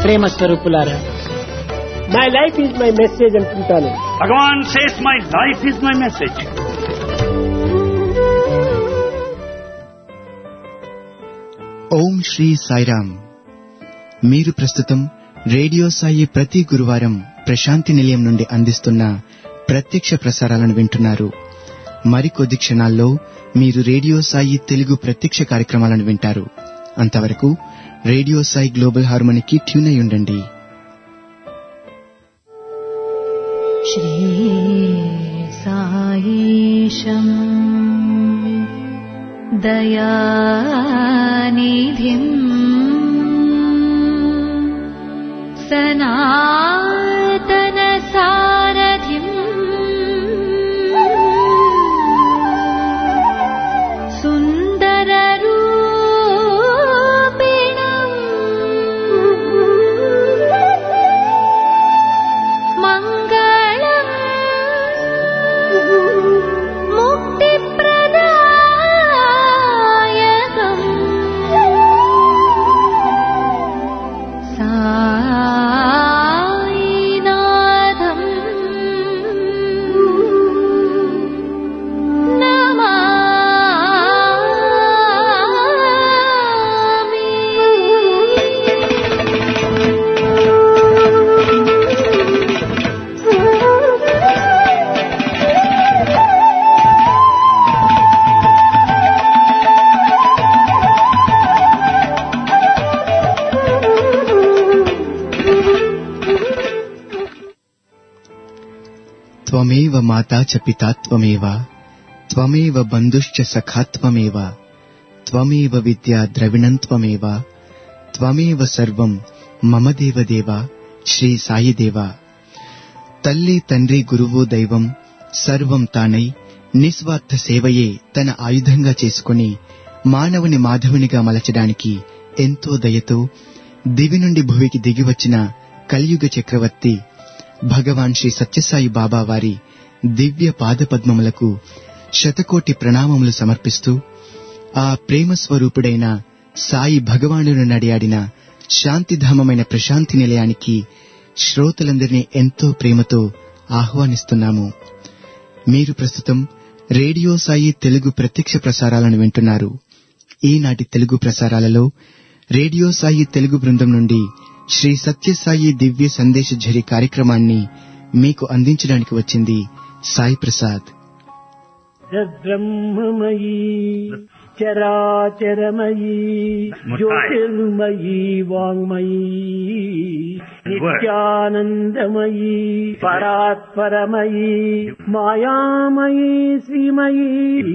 ప్రేమ స్వరూపులారా my life is my message అంటుంటాను Bhagavan says, My life is my message. Om Shri Sairam మీరు ప్రస్తుతం రేడియో సాయి ప్రతి గురువారం ప్రశాంతి నిలయం నుండి అందిస్తున్న ప్రత్యక్ష ప్రసారాలను వింటున్నారు మరికొద్ది క్షణాల్లో మీరు రేడియో సాయి తెలుగు ప్రత్యక్ష కార్యక్రమాలను వింటారు అంతవరకు రేడియో సాయి గ్లోబల్ హార్మోనికి ట్యూన్ అయి ఉండండి श्रीसायीशम् दयानिधिम् सनातनसारथिम् सुन्दररूपिणम् मङ्गलम् मुक्तिप्रदायकम् सायिनाथम् नमामि త్వమేవ మాతా చ పితా త్వమేవ త్వమేవ బంధుశ్చ సఖా త్వమేవ త్వమేవ విద్యా ద్రవిణం త్వమేవ త్వమేవ సర్వం మమ దేవదేవ శ్రీ సాయి దేవ తల్లి తండ్రి గురువు దైవం సర్వం తానై నిస్వార్థ సేవయే తన ఆయుధంగా చేసుకుని మానవుని మాధవునిగా మలచడానికి ఎంతో దయతో దివి నుండి భువికి దిగివచ్చిన కలియుగ చక్రవర్తి భగవాన్ శ్రీ సత్యసాయి బాబా వారి దివ్య పాదపద్మములకు శతకోటి ప్రణామములు సమర్పిస్తూ ఆ ప్రేమ స్వరూపుడైన సాయి భగవానుడు నడియాడిన శాంతిధామమైన ప్రశాంతి నిలయానికి శ్రోతలందరినీ ఎంతో ప్రేమతో ఆహ్వానిస్తున్నాము మీరు ప్రస్తుతం రేడియో సాయి తెలుగు ప్రత్యక్ష ప్రసారాలను వింటున్నారు ఈనాటి తెలుగు ప్రసారాలలో రేడియో సాయి తెలుగు బృందం నుండి శ్రీ సత్యసాయి దివ్య సందేశ ఝరి కార్యక్రమాన్ని మీకు అందించడానికి వచ్చింది సాయి ప్రసాద్ బ్రహ్మమయీ చరాచరమయీ జ్యోతిర్మయీ వాంగ్మయీ నిత్యానందమయీ పరాత్పరమయీ మాయామయీ శ్రీమయీ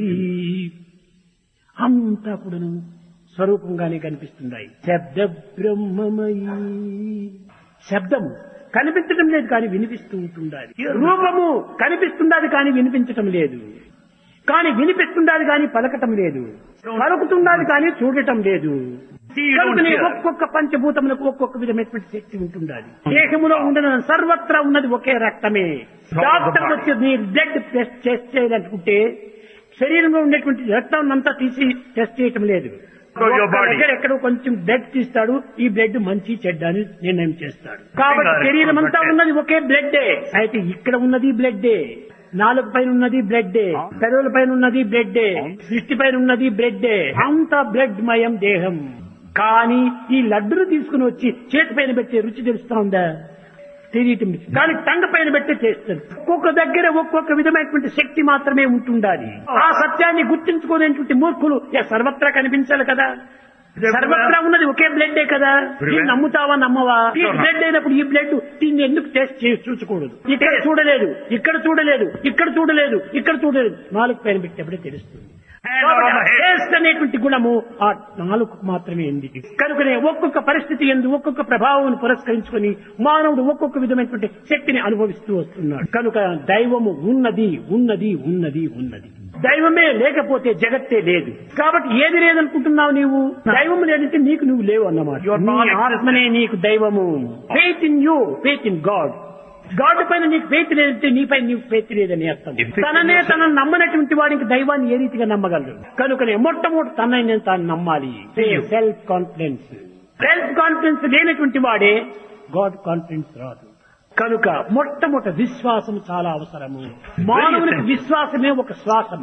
అంతా కూడాను స్వరూపంగానే కనిపిస్తున్నాయి శబ్ద బ్రహ్మమయీ శబ్దము కనిపించటం లేదు కానీ వినిపిస్తూ ఉంటుండాలి రూపము కనిపిస్తుండాలి కానీ వినిపించటం లేదు కానీ వినిపిస్తుండాలి కానీ పలకటం లేదు పలుకుతుండాలి కానీ చూడటం లేదు కనుకనే ఒక్కొక్క పంచభూతములకు ఒక్కొక్క విధమైనటువంటి శక్తి ఉంటుండాలి దేహములో ఉండన సర్వత్రా ఉన్నది ఒకే రక్తమే డాక్టర్ వచ్చి నీ బ్లడ్ టెస్ట్ టెస్ట్ చేయాలనుకుంటే శరీరంలో ఉండేటువంటి రక్తం అంతా తీసి టెస్ట్ చేయటం లేదు your ఒక్క body. దగ్గర ఎక్కడో కొంచెం బ్లడ్ తీస్తాడు ఈ బ్లడ్ మంచి చెడ్డ అని నిర్ణయం చేస్తాడు కాబట్టి Finger, శరీరం అంతా blood. ఉన్నది ఒకే బ్లడ్డే అయితే ఇక్కడ ఉన్నది బ్లడ్డే నాలుగు పైన ఉన్నది బ్లడ్డే పెదవుల పైన ఉన్నది బ్లడ్డే దృష్టి పైన ఉన్నది బ్లడ్డే అంత బ్లడ్ మయం దేహం కానీ ఈ లడ్డును తీసుకుని వచ్చి చేతి పైన పెట్టే రుచి తెలుస్తా ఉందా తెలియటం లేదు. కానీ టంగ పైన పెట్టి చేస్తారు ఒక్కొక్క దగ్గర ఒక్కొక్క విధమైనటువంటి శక్తి మాత్రమే ఉంటుండాలి ఆ సత్యాన్ని గుర్తించుకోలేనటువంటి మూర్ఖులు ఇక సర్వత్రా కనిపించాలి కదా సర్వత్రా ఉన్నది ఒకే బ్లడ్డే కదా దీన్ని నమ్ముతావా నమ్మవా ఈ బ్లడ్ అయినప్పుడు ఈ బ్లడ్ దీన్ని ఎందుకు టెస్ట్ చేసి చూసుకోకూడదు ఇక్కడ చూడలేదు ఇక్కడ చూడలేదు ఇక్కడ చూడలేదు ఇక్కడ చూడలేదు నాలుగు పైన పెట్టినప్పుడే తెలుస్తుంది And on the head. Taste అనేటువంటి గుణము ఆ నాలుగు మాత్రమే ఉంది కనుకనే ఒక్కొక్క పరిస్థితి ఎందు ఒక్కొక్క ప్రభావం పురస్కరించుకొని మానవుడు ఒక్కొక్క విధమైనటువంటి శక్తిని అనుభవిస్తూ వస్తున్నాడు కనుక దైవము ఉన్నది ఉన్నది ఉన్నది ఉన్నది దైవమే లేకపోతే జగత్తే లేదు కాబట్టి ఏది లేదనుకుంటున్నావు నీవు దైవం లేదంటే నీకు నువ్వు లేవు అన్నమాట You are నీ non-existent. ఆత్మనే నీకు దైవము faith in you faith in God God పైన నీకు ఫెయిత్ లేదంటే నీపై నీకు ఫెయిత్ లేదని అర్థం If it తననే is- తనను నమ్మనటువంటి వాడికి దైవాన్ని ఏ రీతిగా నమ్మగలరు కనుకనే మొట్టమొదటి తనని తాను నమ్మాలి సెల్ఫ్ కాన్ఫిడెన్స్ సెల్ఫ్ కాన్ఫిడెన్స్ లేనటువంటి వాడే గాడ్ కాన్ఫిడెన్స్ రాదు కనుక మొట్టమొదటి విశ్వాసం చాలా అవసరము మానవునికి విశ్వాసమే ఒక శ్వాసం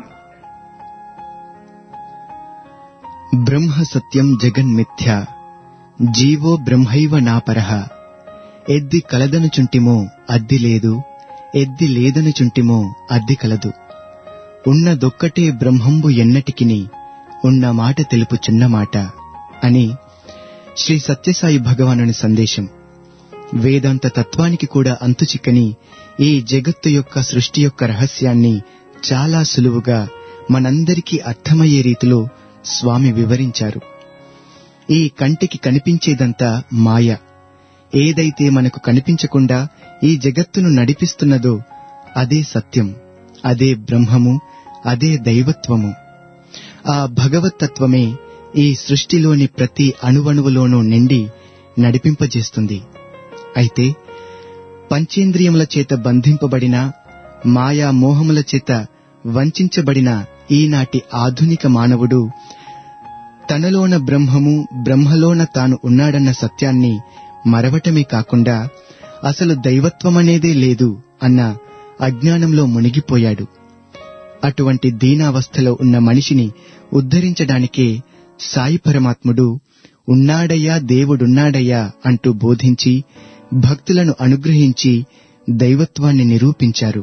బ్రహ్మ సత్యం జగన్మిథ్య జీవో బ్రహ్మైవ నాపరః ఎద్ది కలదనుచుంటిమో అద్ది లేదు ఎద్ది లేదనుచుంటిమో అద్ది కలదు ఉన్నదొక్కటే బ్రహ్మంబు ఎన్నటికిని ఉన్న మాట తెలుపుచున్న మాట అని శ్రీ సత్యసాయి భగవానుని సందేశం వేదాంత తత్వానికి కూడా అంతుచిక్కని ఈ జగత్తు యొక్క సృష్టి యొక్క రహస్యాన్ని చాలా సులువుగా మనందరికీ అర్థమయ్యే రీతిలో స్వామి వివరించారు ఈ కంటికి కనిపించేదంతా మాయ ఏదైతే మనకు కనిపించకుండా ఈ జగత్తును నడిపిస్తున్నదో అదే సత్యం అదే బ్రహ్మము అదే దైవత్వము ఆ భగవత్తత్వమే ఈ సృష్టిలోని ప్రతి అణువణువులోనూ నిండి నడిపింపజేస్తుంది అయితే పంచేంద్రియముల చేత బంధింపబడిన మాయా మోహముల చేత వంచించబడిన ఈనాటి ఆధునిక మానవుడు తనలోన బ్రహ్మము బ్రహ్మలోన తాను ఉన్నాడన్న సత్యాన్ని మరవటమే కాకుండా అసలు దైవత్వమనేదే లేదు అన్న అజ్ఞానంలో మునిగిపోయాడు అటువంటి దీనావస్థలో ఉన్న మనిషిని ఉద్ధరించడానికే సాయి పరమాత్ముడు ఉన్నాడయ్యా దేవుడున్నాడయ్యా అంటూ బోధించి భక్తులను అనుగ్రహించి దైవత్వాన్ని నిరూపించారు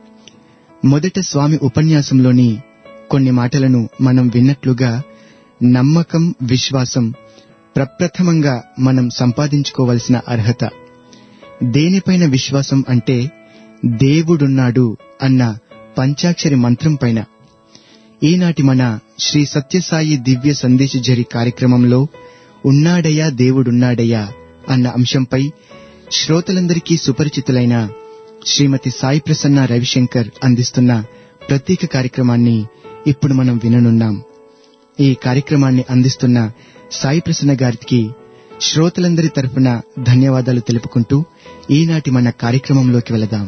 మొదట స్వామి ఉపన్యాసంలోని కొన్ని మాటలను మనం విన్నట్లుగా నమ్మకం విశ్వాసం ప్రప్రథమంగా మనం సంపాదించుకోవలసిన అర్హత దేనిపైన విశ్వాసం అంటే దేవుడున్నాడు అన్న పంచాక్షరి మంత్రం పైన ఈనాటి మన శ్రీ సత్యసాయి దివ్య సందేశజరి కార్యక్రమంలో ఉన్నాడయ్యా దేవుడున్నాడయ్యా అన్న అంశంపై శ్రోతలందరికీ సుపరిచితులైన శ్రీమతి సాయి ప్రసన్న రవిశంకర్ అందిస్తున్న ప్రత్యేక కార్యక్రమాన్ని ఇప్పుడు మనం విననున్నాం ఈ కార్యక్రమాన్ని అందిస్తున్న సాయి ప్రసన్న గారికి శ్రోతలందరి తరఫున ధన్యవాదాలు తెలుపుకుంటూ ఈనాటి మన కార్యక్రమంలోకి వెళదాం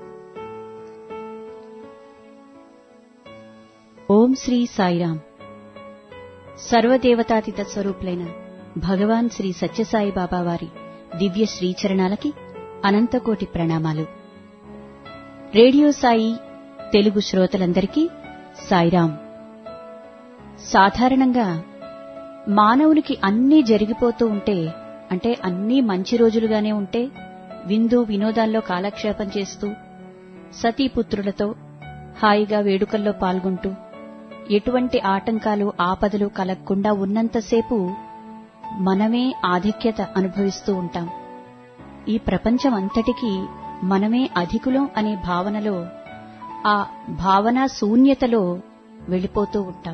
ఓం శ్రీ సాయిరాం సర్వదేవతాతీత స్వరూపులైన భగవాన్ శ్రీ సత్యసాయి బాబా వారి దివ్య శ్రీచరణాలకి అనంతకోటి ప్రణామాలు రేడియో సాయి తెలుగు శ్రోతలందరికీ సాయిరాం సాధారణంగా మానవునికి అన్నీ జరిగిపోతూ ఉంటే అంటే అన్నీ మంచి రోజులుగానే ఉంటే విందు వినోదాల్లో కాలక్షేపం చేస్తూ సతీపుత్రులతో హాయిగా వేడుకల్లో పాల్గొంటూ ఎటువంటి ఆటంకాలు ఆపదలు కలగకుండా ఉన్నంతసేపు మనమే ఆధిక్యత అనుభవిస్తూ ఉంటాం ఈ ప్రపంచం అంతటికీ మనమే అధికులం అనే భావనలో ఆ భావన శూన్యతలో వెళ్ళిపోతూ ఉంటాం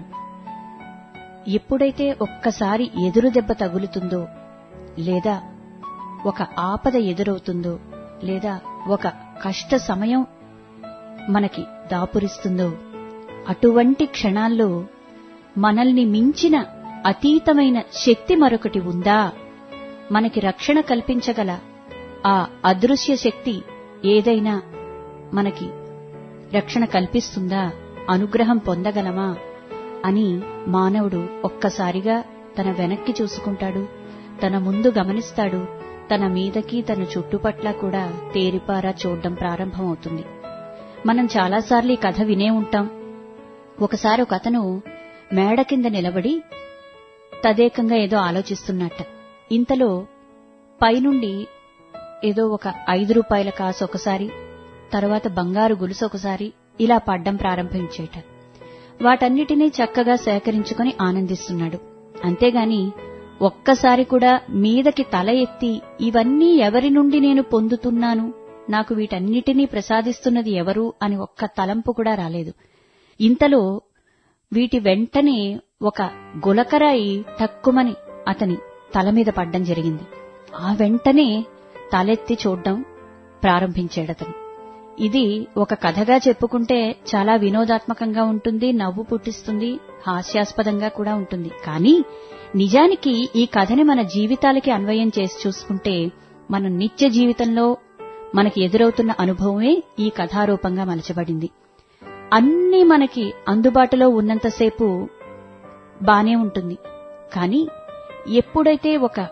ఎప్పుడైతే ఒక్కసారి ఎదురు దెబ్బ తగులుతుందో లేదా ఒక ఆపద ఎదురవుతుందో లేదా ఒక కష్ట సమయం మనకి దాపురిస్తుందో అటువంటి క్షణాల్లో మనల్ని మించిన అతీతమైన శక్తి మరొకటి ఉందా మనకి రక్షణ కల్పించగల ఆ అదృశ్య శక్తి ఏదైనా మనకి రక్షణ కల్పిస్తుందా అనుగ్రహం పొందగలమా అని మానవుడు ఒక్కసారిగా తన వెనక్కి చూసుకుంటాడు తన ముందు గమనిస్తాడు తన మీదకి తన చుట్టుపట్ల కూడా తేరిపారా చూడడం ప్రారంభమవుతుంది మనం చాలాసార్లు ఈ కథ వినే ఉంటాం ఒకసారి ఒక అతను మేడ కింద నిలబడి తదేకంగా ఏదో ఆలోచిస్తున్నట్ట ఇంతలో పైనుండి ఏదో ఒక ఐదు రూపాయల కాసు ఒకసారి తర్వాత బంగారు గొలుసు ఒకసారి ఇలా పడ్డం ప్రారంభించేట వాటన్నిటినీ చక్కగా సేకరించుకొని ఆనందిస్తున్నాడు అంతేగాని ఒక్కసారి కూడా మీదకి తల ఎత్తి ఇవన్నీ ఎవరి నుండి నేను పొందుతున్నాను నాకు వీటన్నిటినీ ప్రసాదిస్తున్నది ఎవరు అని ఒక్క తలంపు కూడా రాలేదు ఇంతలో వీటి వెంటనే ఒక గులకరాయి టక్కుమని అతని తల మీద పడ్డం జరిగింది ఆ వెంటనే తలెత్తి చూడ్డం ప్రారంభించాడతను ఇది ఒక కథగా చెప్పుకుంటే చాలా వినోదాత్మకంగా ఉంటుంది నవ్వు పుట్టిస్తుంది హాస్యాస్పదంగా కూడా ఉంటుంది కానీ నిజానికి ఈ కథని మన జీవితాలకి అన్వయం చేసి చూసుకుంటే మన నిత్య జీవితంలో మనకి ఎదురవుతున్న అనుభవమే ఈ కథారూపంగా మలచబడింది అన్నీ మనకి అందుబాటులో ఉన్నంతసేపు బానే ఉంటుంది కానీ ఎప్పుడైతే ఒక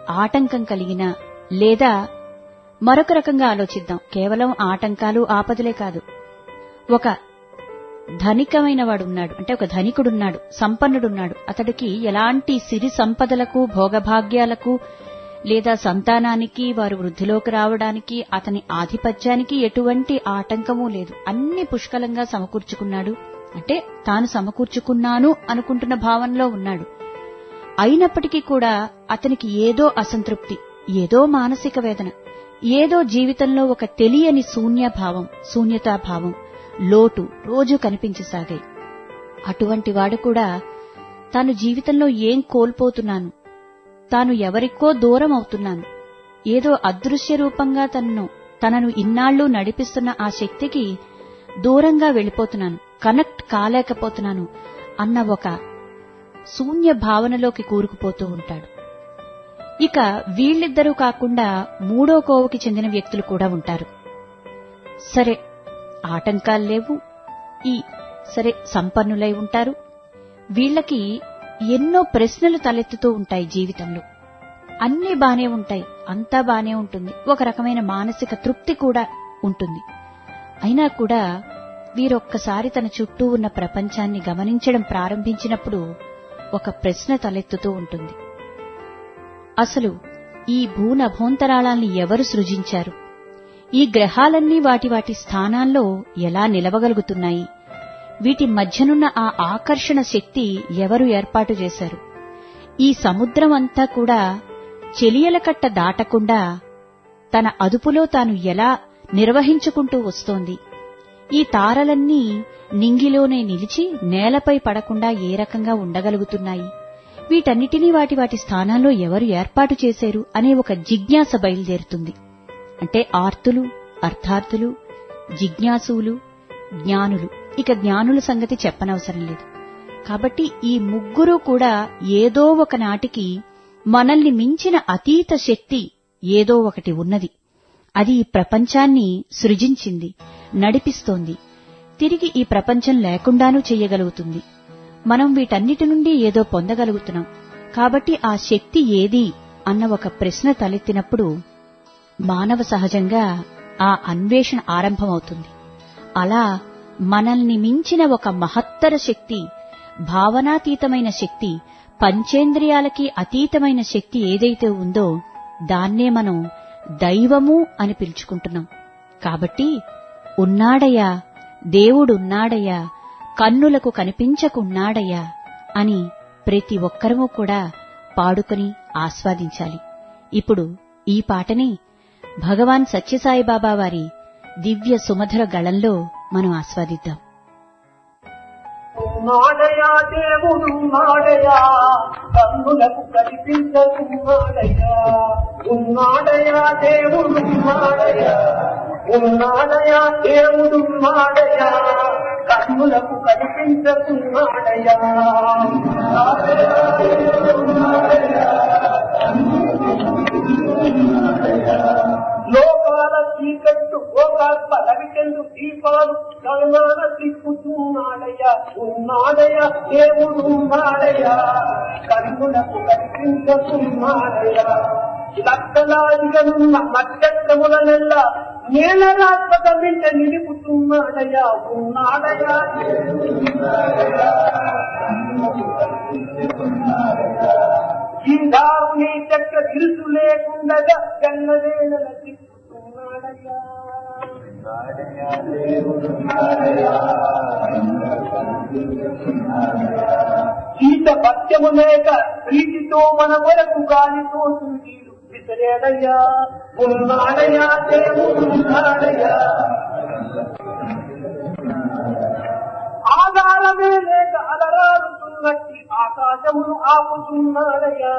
ఆటంకం కలిగినా లేదా మరొక రకంగా ఆలోచిద్దాం కేవలం ఆటంకాలు ఆపదలే కాదు ఒక ధనికమైన వాడున్నాడు అంటే ఒక ధనికుడున్నాడు సంపన్నుడున్నాడు అతడికి ఎలాంటి సిరి సంపదలకు భోగభాగ్యాలకు లేదా సంతానానికి వారు వృద్ధిలోకి రావడానికి అతని ఆధిపత్యానికి ఎటువంటి ఆటంకమూ లేదు అన్ని పుష్కలంగా సమకూర్చుకున్నాడు అంటే తాను సమకూర్చుకున్నాను అనుకుంటున్న భావనలో ఉన్నాడు అయినప్పటికీ కూడా అతనికి ఏదో అసంతృప్తి ఏదో మానసిక వేదన ఏదో జీవితంలో ఒక తెలియని శూన్యభావం శూన్యతాభావం లోటు రోజూ కనిపించసాగాయి అటువంటి వాడు కూడా తాను జీవితంలో ఏం కోల్పోతున్నాను తాను ఎవరికో దూరం అవుతున్నాను ఏదో అదృశ్య రూపంగా తనను తనను ఇన్నాళ్లు నడిపిస్తున్న ఆ శక్తికి దూరంగా వెళ్ళిపోతున్నాను కనెక్ట్ కాలేకపోతున్నాను అన్న ఒక శూన్య భావనలోకి కూరుకుపోతూ ఉంటాడు ఇక వీళ్ళిద్దరూ కాకుండా మూడో కోవకి చెందిన వ్యక్తులు కూడా ఉంటారు సరే ఆటంకాలు లేవు ఈ సరే సంపన్నులై ఉంటారు వీళ్ళకి ఎన్నో ప్రశ్నలు తలెత్తుతూ ఉంటాయి జీవితంలో అన్నీ బానే ఉంటాయి అంతా బానే ఉంటుంది ఒక రకమైన మానసిక తృప్తి కూడా ఉంటుంది అయినా కూడా వీరొక్కసారి తన చుట్టూ ఉన్న ప్రపంచాన్ని గమనించడం ప్రారంభించినప్పుడు ఒక ప్రశ్న తలెత్తుతూ ఉంటుంది అసలు ఈ భూనభోంతరాళాల్ని ఎవరు సృజించారు ఈ గ్రహాలన్నీ వాటి వాటి స్థానాల్లో ఎలా నిలవగలుగుతున్నాయి వీటి మధ్యనున్న ఆ ఆకర్షణ శక్తి ఎవరు ఏర్పాటు చేశారు ఈ సముద్రం అంతా కూడా చెలియల కట్ట దాటకుండా తన అదుపులో తాను ఎలా నిర్వహించుకుంటూ వస్తోంది ఈ తారలన్నీ నింగిలోనే నిలిచి నేలపై పడకుండా ఏ రకంగా ఉండగలుగుతున్నాయి వీటన్నిటినీ వాటి వాటి స్థానాల్లో ఎవరు ఏర్పాటు చేశారు అనే ఒక జిజ్ఞాస బయలుదేరుతుంది అంటే ఆర్తులు అర్థార్థులు జిజ్ఞాసులు జ్ఞానులు ఇక జ్ఞానుల సంగతి చెప్పనవసరం లేదు కాబట్టి ఈ ముగ్గురు కూడా ఏదో ఒక నాటికి మనల్ని మించిన అతీత శక్తి ఏదో ఒకటి ఉన్నది అది ఈ ప్రపంచాన్ని సృజించింది నడిపిస్తోంది తిరిగి ఈ ప్రపంచం లేకుండానూ చెయ్యగలుగుతుంది మనం వీటన్నిటి నుండి ఏదో పొందగలుగుతున్నాం కాబట్టి ఆ శక్తి ఏది అన్న ఒక ప్రశ్న తలెత్తినప్పుడు మానవ సహజంగా ఆ అన్వేషణ ఆరంభమవుతుంది అలా మనల్ని మించిన ఒక మహత్తర శక్తి భావనాతీతమైన శక్తి పంచేంద్రియాలకి అతీతమైన శక్తి ఏదైతే ఉందో దాన్నే మనం దైవము అని పిలుచుకుంటున్నాం కాబట్టి ఉన్నాడయ్యా దేవుడున్నాడయ్యా కన్నులకు కనిపించకున్నాడయ్యా అని ప్రతి ఒక్కరము కూడా పాడుకొని ఆస్వాదించాలి ఇప్పుడు ఈ పాటని భగవాన్ సత్యసాయిబాబా వారి దివ్య సుమధుర గళంలో మనం ఆస్వాదిద్దాం ఉన్నాడయా దేవుడు ఉన్నాడయా కన్నులకు కనిపించకున్నాడయా ఉన్నాడయా దేవుడు ఉన్నాడయా ఉన్నాడయా దేవుడు ఉన్నాడయా కన్నులకు కనిపించకున్నాడయా లోకాల చీకట్టు ఒక పలవికెందు దీపాలు గగనాన తిప్పుతున్నాడయ్యా ఉన్నాడయ్యా దేవుడు ఉన్నాడయ్యా కన్నులకు కనిపించకున్నాడయ్యా లక్షలాదిగా నున్న నక్షత్రముల నెల్ల నేల రాత్మక వెంట నిలుపుతున్నాడయ్యా ఉన్నాడయ్యా ఈ దారుని చక్ర ఇరుసు లేకుండగా గన్నవేళల తిప్పుతున్నాడయ్యా గీత భక్త్యము లేక ప్రీతితో మన వరకు గాలితో నీరు విసరేడయ్యా ఉన్నాడయ్యా దేవుడు ఉన్నాడయ్యా ఆధారమే లేక అలరాడుతున్నట్టి ఆకాశమును ఆపుతున్నాడయ్యా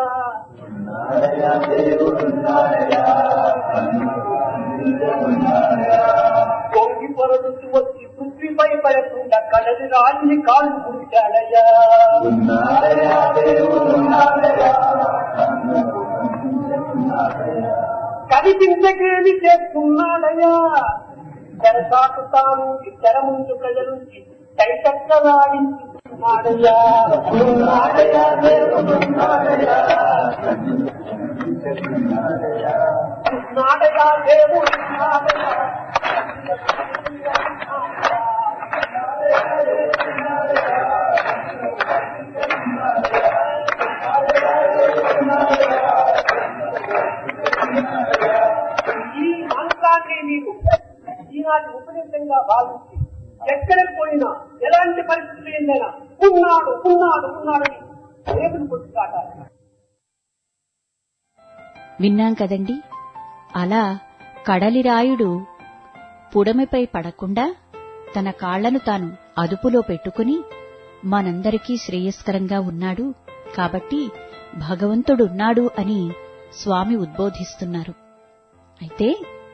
పొంగి పొరలుతూ వచ్చి పృథ్వీపై పడకుండా కడలి రాజుని కాళ్ళు కుడిచాడయ్యా కనిపించకేమి చేస్తున్నాడయ్యా తెరసాకు తాను తెర ముందు ప్రజలుంచి కైతక్కలాడించుతున్నాడయ్యా ఉన్నాడయ్యా దేవుడున్నాడయ్యా నాటయా దేవుడు నాటయా ఈ మంత్రాన్ని మీరు ఈనాటి ఉపదేశంగా భావించి ఎక్కడికి పోయినా ఎలాంటి పరిస్థితులు ఏందైనా ఉన్నాడు ఉన్నాడు ఉన్నాడని దేవుని కొట్టి కాటాలి విన్నాం కదండి అలా కడలిరాయుడు పుడమిపై పడకుండా తన కాళ్లను తాను అదుపులో పెట్టుకుని మనందరికీ శ్రేయస్కరంగా ఉన్నాడు కాబట్టి భగవంతుడున్నాడు అని స్వామి ఉద్బోధిస్తున్నారు అయితే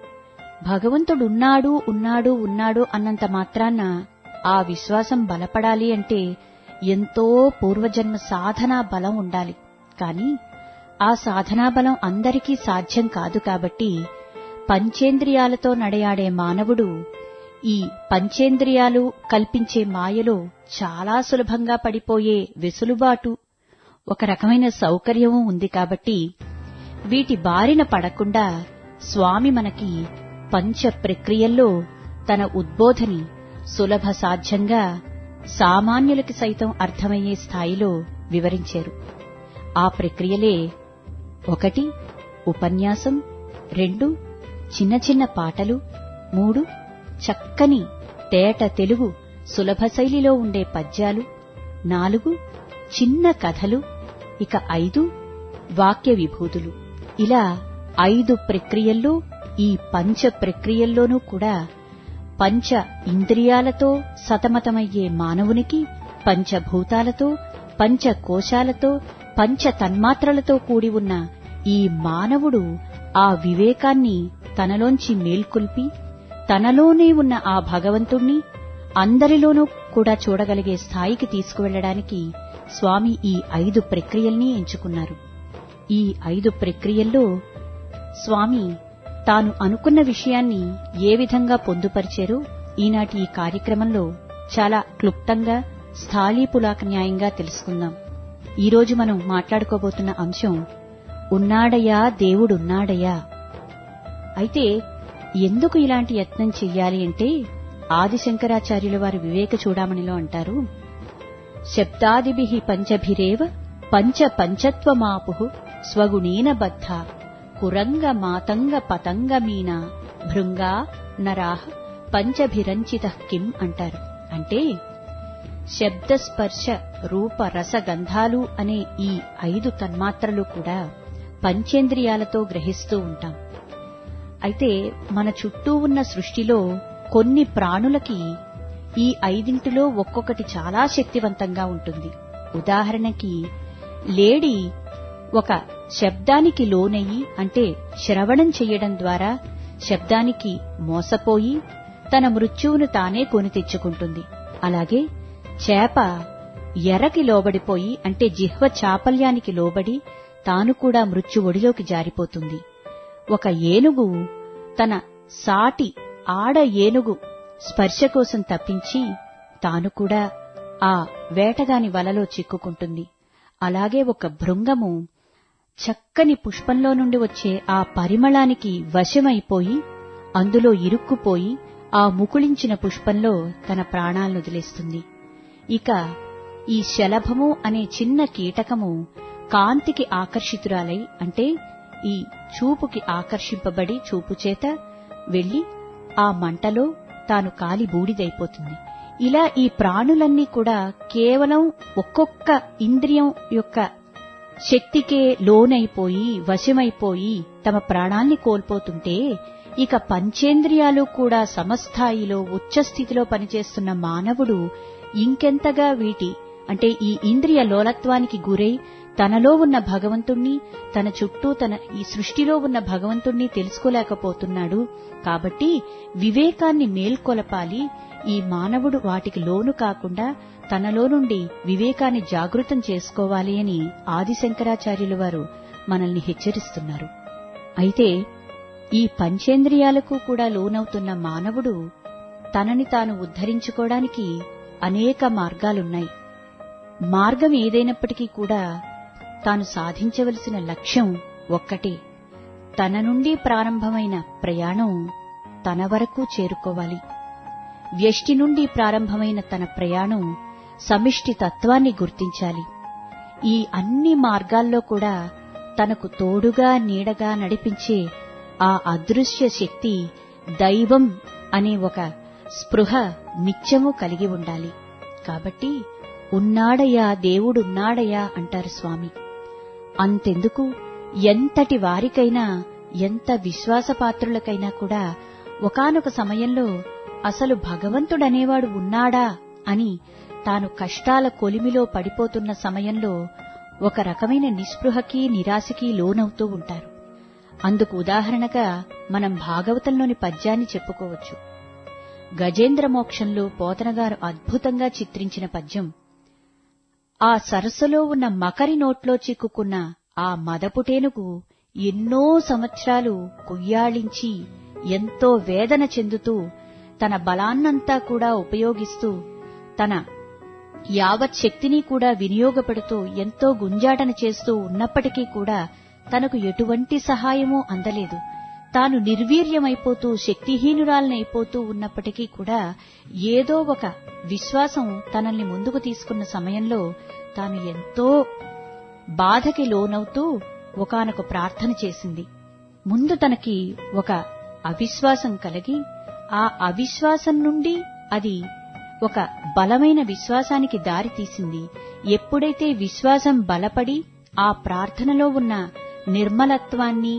భగవంతుడున్నాడు ఉన్నాడు ఉన్నాడు అన్నంత మాత్రాన ఆ విశ్వాసం బలపడాలి అంటే ఎంతో పూర్వజన్మ సాధనా బలం ఉండాలి కాని ఆ సాధనా బలం అందరికీ సాధ్యం కాదు కాబట్టి పంచేంద్రియాలతో నడయాడే మానవుడు ఈ పంచేంద్రియాలు కల్పించే మాయలో చాలా సులభంగా పడిపోయే వెసులుబాటు ఒక రకమైన సౌకర్యము ఉంది కాబట్టి వీటి బారిన పడకుండా స్వామి మనకి పంచ ప్రక్రియల్లో తన ఉద్బోధని సులభ సాధ్యంగా సామాన్యులకి సైతం అర్థమయ్యే స్థాయిలో వివరించారు ఆ ప్రక్రియలే ఒకటి ఉపన్యాసం రెండు చిన్న చిన్న పాటలు మూడు చక్కని తేట తెలుగు సులభ శైలిలో ఉండే పద్యాలు నాలుగు చిన్న కథలు ఇక ఐదు వాక్య విభూతులు ఇలా ఐదు ప్రక్రియల్లో ఈ పంచ ప్రక్రియల్లోనూ కూడా పంచ ఇంద్రియాలతో సతమతమయ్యే మానవునికి పంచభూతాలతో పంచ కోశాలతో పంచ తన్మాత్రలతో కూడి ఉన్న ఈ మానవుడు ఆ వివేకాన్ని తనలోంచి మేల్కొల్పి తనలోనే ఉన్న ఆ భగవంతుణ్ణి అందరిలోనూ కూడా చూడగలిగే స్థాయికి తీసుకువెళ్లడానికి స్వామి ఈ ఐదు ప్రక్రియల్ని ఎంచుకున్నారు ఈ ఐదు ప్రక్రియల్లో స్వామి తాను అనుకున్న విషయాన్ని ఏ విధంగా పొందుపరిచారో ఈనాటి ఈ కార్యక్రమంలో చాలా క్లుప్తంగా స్థాళీపులాక న్యాయంగా తెలుసుకుందాం ఈరోజు మనం మాట్లాడుకోబోతున్న అంశం ఉన్నాడయా దేవుడున్నాడయా అయితే ఎందుకు ఇలాంటి యత్నం చెయ్యాలి అంటే ఆదిశంకరాచార్యుల వారి వివేక చూడామణిలో అంటారు శబ్దాదిభి పంచభిరేవ పంచ పంచత్వమాపు స్వగుణేన బద్ధ కురంగ మాతంగ పతంగ మీన భృంగా నరాహ పంచభిరంచిత కిం అంటారు అంటే శబ్ద స్పర్శ రూప రస గంధాలు అనే ఈ ఐదు తన్మాత్రలు కూడా పంచేంద్రియాలతో గ్రహిస్తూ ఉంటాం అయితే మన చుట్టూ ఉన్న సృష్టిలో కొన్ని ప్రాణులకి ఈ ఐదింటిలో ఒక్కొక్కటి చాలా శక్తివంతంగా ఉంటుంది ఉదాహరణకి లేడి ఒక శబ్దానికి లోనయ్యి అంటే శ్రవణం చెయ్యడం ద్వారా శబ్దానికి మోసపోయి తన మృత్యువును తానే కొని తెచ్చుకుంటుంది అలాగే చేప ఎర్రకి లోబడిపోయి అంటే జిహ్వ చాపల్యానికి లోబడి తాను కూడా మృత్యు ఒడిలోకి జారిపోతుంది ఒక ఏనుగు తన సాటి ఆడ ఏనుగు స్పర్శ కోసం తప్పించి తాను కూడా ఆ వేటగాని వలలో చిక్కుకుంటుంది అలాగే ఒక భృంగము చక్కని పుష్పంలో నుండి వచ్చే ఆ పరిమళానికి వశమైపోయి అందులో ఇరుక్కుపోయి ఆ ముకుళించిన పుష్పంలో తన ప్రాణాలను వదిలేస్తుంది ఇక ఈ శలభము అనే చిన్న కీటకము కాంతికి ఆకర్షితురాలై అంటే ఈ చూపుకి ఆకర్షింపబడి చూపు చేత వెళ్లి ఆ మంటలో తాను కాలి బూడిదైపోతుంది ఇలా ఈ ప్రాణులన్నీ కూడా కేవలం ఒక్కొక్క ఇంద్రియం యొక్క శక్తికే లోనైపోయి వశమైపోయి తమ ప్రాణాల్ని కోల్పోతుంటే ఇక పంచేంద్రియాలు కూడా సమస్థాయిలో ఉచ్చస్థితిలో పనిచేస్తున్న మానవుడు ఇంకెంతగా వీటి అంటే ఈ ఇంద్రియ లోలత్వానికి గురై తనలో ఉన్న భగవంతుణ్ణి తన చుట్టూ తన ఈ సృష్టిలో ఉన్న భగవంతుణ్ణి తెలుసుకోలేకపోతున్నాడు కాబట్టి వివేకాన్ని మేల్కొలపాలి ఈ మానవుడు వాటికి లోను కాకుండా తనలో నుండి వివేకాన్ని జాగృతం చేసుకోవాలి అని ఆదిశంకరాచార్యుల వారు మనల్ని హెచ్చరిస్తున్నారు అయితే ఈ పంచేంద్రియాలకు కూడా లోనవుతున్న మానవుడు తనని తాను ఉద్ధరించుకోవడానికి అనేక మార్గాలున్నాయి మార్గం ఏదైనప్పటికీ కూడా తాను సాధించవలసిన లక్ష్యం ఒక్కటే తన నుండి ప్రారంభమైన ప్రయాణం తన వరకు చేరుకోవాలి వ్యష్టి నుండి ప్రారంభమైన తన ప్రయాణం సమిష్టి తత్వాన్ని గుర్తించాలి ఈ అన్ని మార్గాల్లో కూడా తనకు తోడుగా నీడగా నడిపించే ఆ అదృశ్య శక్తి దైవం అనే ఒక స్పృహ నిత్యము కలిగి ఉండాలి కాబట్టి ఉన్నాడయ్యా దేవుడున్నాడయ్యా అంటారు స్వామి అంతెందుకు ఎంతటి వారికైనా ఎంత విశ్వాసపాత్రులకైనా కూడా ఒకానొక సమయంలో అసలు భగవంతుడనేవాడు ఉన్నాడా అని తాను కష్టాల కొలిమిలో పడిపోతున్న సమయంలో ఒక రకమైన నిస్పృహకి నిరాశకి లోనవుతూ ఉంటారు అందుకు ఉదాహరణగా మనం భాగవతంలోని పద్యాన్ని చెప్పుకోవచ్చు గజేంద్ర మోక్షంలో పోతనగారు అద్భుతంగా చిత్రించిన పద్యం ఆ సరస్సులో ఉన్న మకరి నోట్లో చిక్కుకున్న ఆ మదపుటేనుకు ఎన్నో సంవత్సరాలు కుయ్యాళించి ఎంతో వేదన చెందుతూ తన బలాన్నంతా కూడా ఉపయోగిస్తూ తన యావత్ శక్తిని కూడా వినియోగపెడుతూ ఎంతో గుంజాటన చేస్తూ ఉన్నప్పటికీ కూడా తనకు ఎటువంటి సహాయమూ అందలేదు తాను నిర్వీర్యమైపోతూ శక్తిహీనురాలనైపోతూ ఉన్నప్పటికీ కూడా ఏదో ఒక విశ్వాసం తనల్ని ముందుకు తీసుకున్న సమయంలో తాను ఎంతో బాధకి లోనవుతూ ఒకానొక ప్రార్థన చేసింది ముందు తనకి ఒక అవిశ్వాసం కలిగి ఆ అవిశ్వాసం నుండి అది ఒక బలమైన విశ్వాసానికి దారి తీసింది ఎప్పుడైతే విశ్వాసం బలపడి ఆ ప్రార్థనలో ఉన్న నిర్మలత్వాన్ని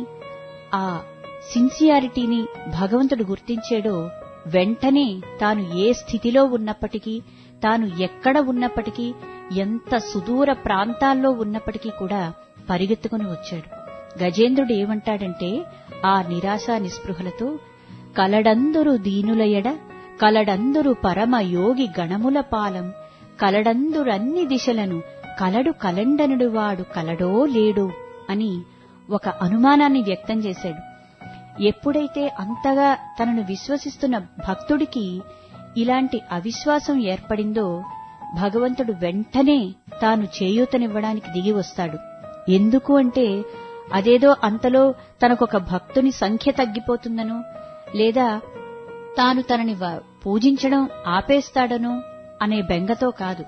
ఆ సిన్సియారిటీని భగవంతుడు గుర్తించాడో వెంటనే తాను ఏ స్థితిలో ఉన్నప్పటికీ తాను ఎక్కడ ఉన్నప్పటికీ ఎంత సుదూర ప్రాంతాల్లో ఉన్నప్పటికీ కూడా పరిగెత్తుకుని వచ్చాడు గజేంద్రుడు ఏమంటాడంటే ఆ నిరాశ నిస్పృహలతో కలడందురు దీనులయడ కలడందురు పరమ యోగి గణముల పాలం కలడందురన్ని దిశలను కలడు కలండనుడు వాడు కలడో లేడు అని ఒక అనుమానాన్ని వ్యక్తం చేశాడు ఎప్పుడైతే అంతగా తనను విశ్వసిస్తున్న భక్తుడికి ఇలాంటి అవిశ్వాసం ఏర్పడిందో భగవంతుడు వెంటనే తాను చేయూతనివ్వడానికి దిగి వస్తాడు ఎందుకు అంటే అదేదో అంతలో తనకొక భక్తుని సంఖ్య తగ్గిపోతుందనో లేదా తాను తనని వ- పూజించడం ఆపేస్తాడనో అనే బెంగతో కాదు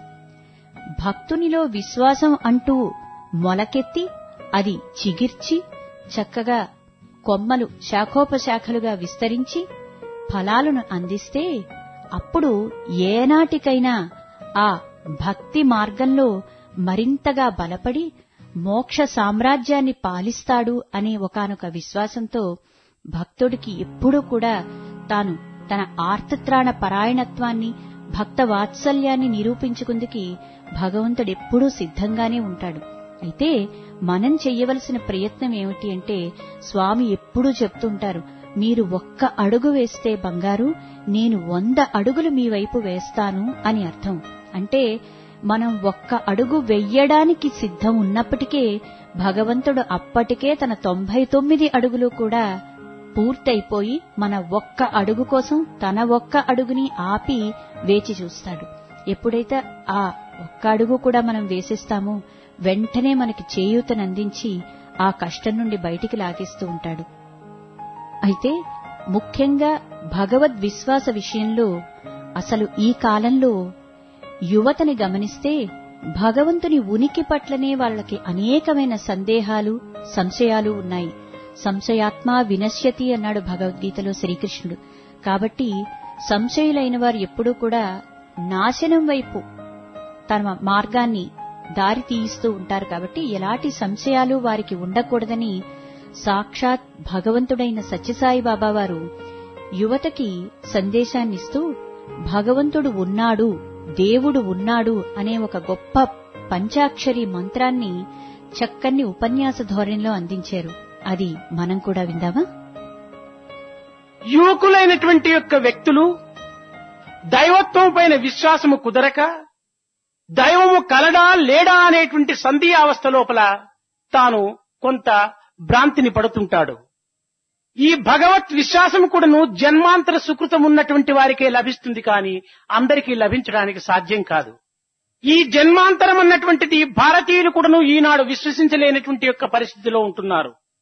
భక్తునిలో విశ్వాసం అంటూ మొలకెత్తి అది చిగిర్చి చక్కగా కొమ్మలు శాఖోపశాఖలుగా విస్తరించి ఫలాలను అందిస్తే అప్పుడు ఏనాటికైనా ఆ భక్తి మార్గంలో మరింతగా బలపడి మోక్ష సామ్రాజ్యాన్ని పాలిస్తాడు అనే ఒకానొక విశ్వాసంతో భక్తుడికి ఎప్పుడూ కూడా తాను తన ఆర్తత్రాణ పరాయణత్వాన్ని భక్త వాత్సల్యాన్ని నిరూపించుకుందుకి భగవంతుడెప్పుడూ సిద్ధంగానే ఉంటాడు అయితే మనం చెయ్యవలసిన ప్రయత్నం ఏమిటి అంటే స్వామి ఎప్పుడూ చెప్తుంటారు మీరు ఒక్క అడుగు వేస్తే బంగారు నేను వంద అడుగులు మీ వైపు వేస్తాను అని అర్థం అంటే మనం ఒక్క అడుగు వెయ్యడానికి సిద్ధం ఉన్నప్పటికే భగవంతుడు అప్పటికే తన తొంభై తొమ్మిది అడుగులు కూడా పూర్తయిపోయి మన ఒక్క అడుగు కోసం తన ఒక్క అడుగుని ఆపి వేచి చూస్తాడు ఎప్పుడైతే ఆ ఒక్క అడుగు కూడా మనం వేసేస్తామో వెంటనే మనకి చేయూతనందించి ఆ కష్టం నుండి బయటికి లాగేస్తూ ఉంటాడు అయితే ముఖ్యంగా భగవద్ విశ్వాస విషయంలో అసలు ఈ కాలంలో యువతని గమనిస్తే భగవంతుని ఉనికి పట్లనే వాళ్ళకి అనేకమైన సందేహాలు సంశయాలు ఉన్నాయి సంశయాత్మ వినశ్యతి అన్నాడు భగవద్గీతలో శ్రీకృష్ణుడు కాబట్టి సంశయులైన వారు ఎప్పుడూ కూడా నాశనం వైపు తమ మార్గాన్ని దారి తీయిస్తూ ఉంటారు కాబట్టి ఎలాంటి సంశయాలు వారికి ఉండకూడదని సాక్షాత్ భగవంతుడైన సత్యసాయి బాబా వారు యువతకి సందేశాన్నిస్తూ భగవంతుడు ఉన్నాడు దేవుడు ఉన్నాడు అనే ఒక గొప్ప పంచాక్షరి మంత్రాన్ని చక్కని ఉపన్యాస ధోరణిలో అందించారు అది మనం కూడా విందామా యువకులైనటువంటి యొక్క వ్యక్తులు దైవత్వం పైన విశ్వాసము కుదరక దైవము కలడా లేడా అనేటువంటి సంధియావస్థ లోపల తాను కొంత భ్రాంతిని పడుతుంటాడు ఈ భగవత్ విశ్వాసం కూడాను జన్మాంతర సుకృతం ఉన్నటువంటి వారికే లభిస్తుంది కానీ అందరికీ లభించడానికి సాధ్యం కాదు ఈ జన్మాంతరం అన్నటువంటిది భారతీయులు కూడాను ఈనాడు విశ్వసించలేనటువంటి యొక్క పరిస్థితిలో ఉంటున్నారు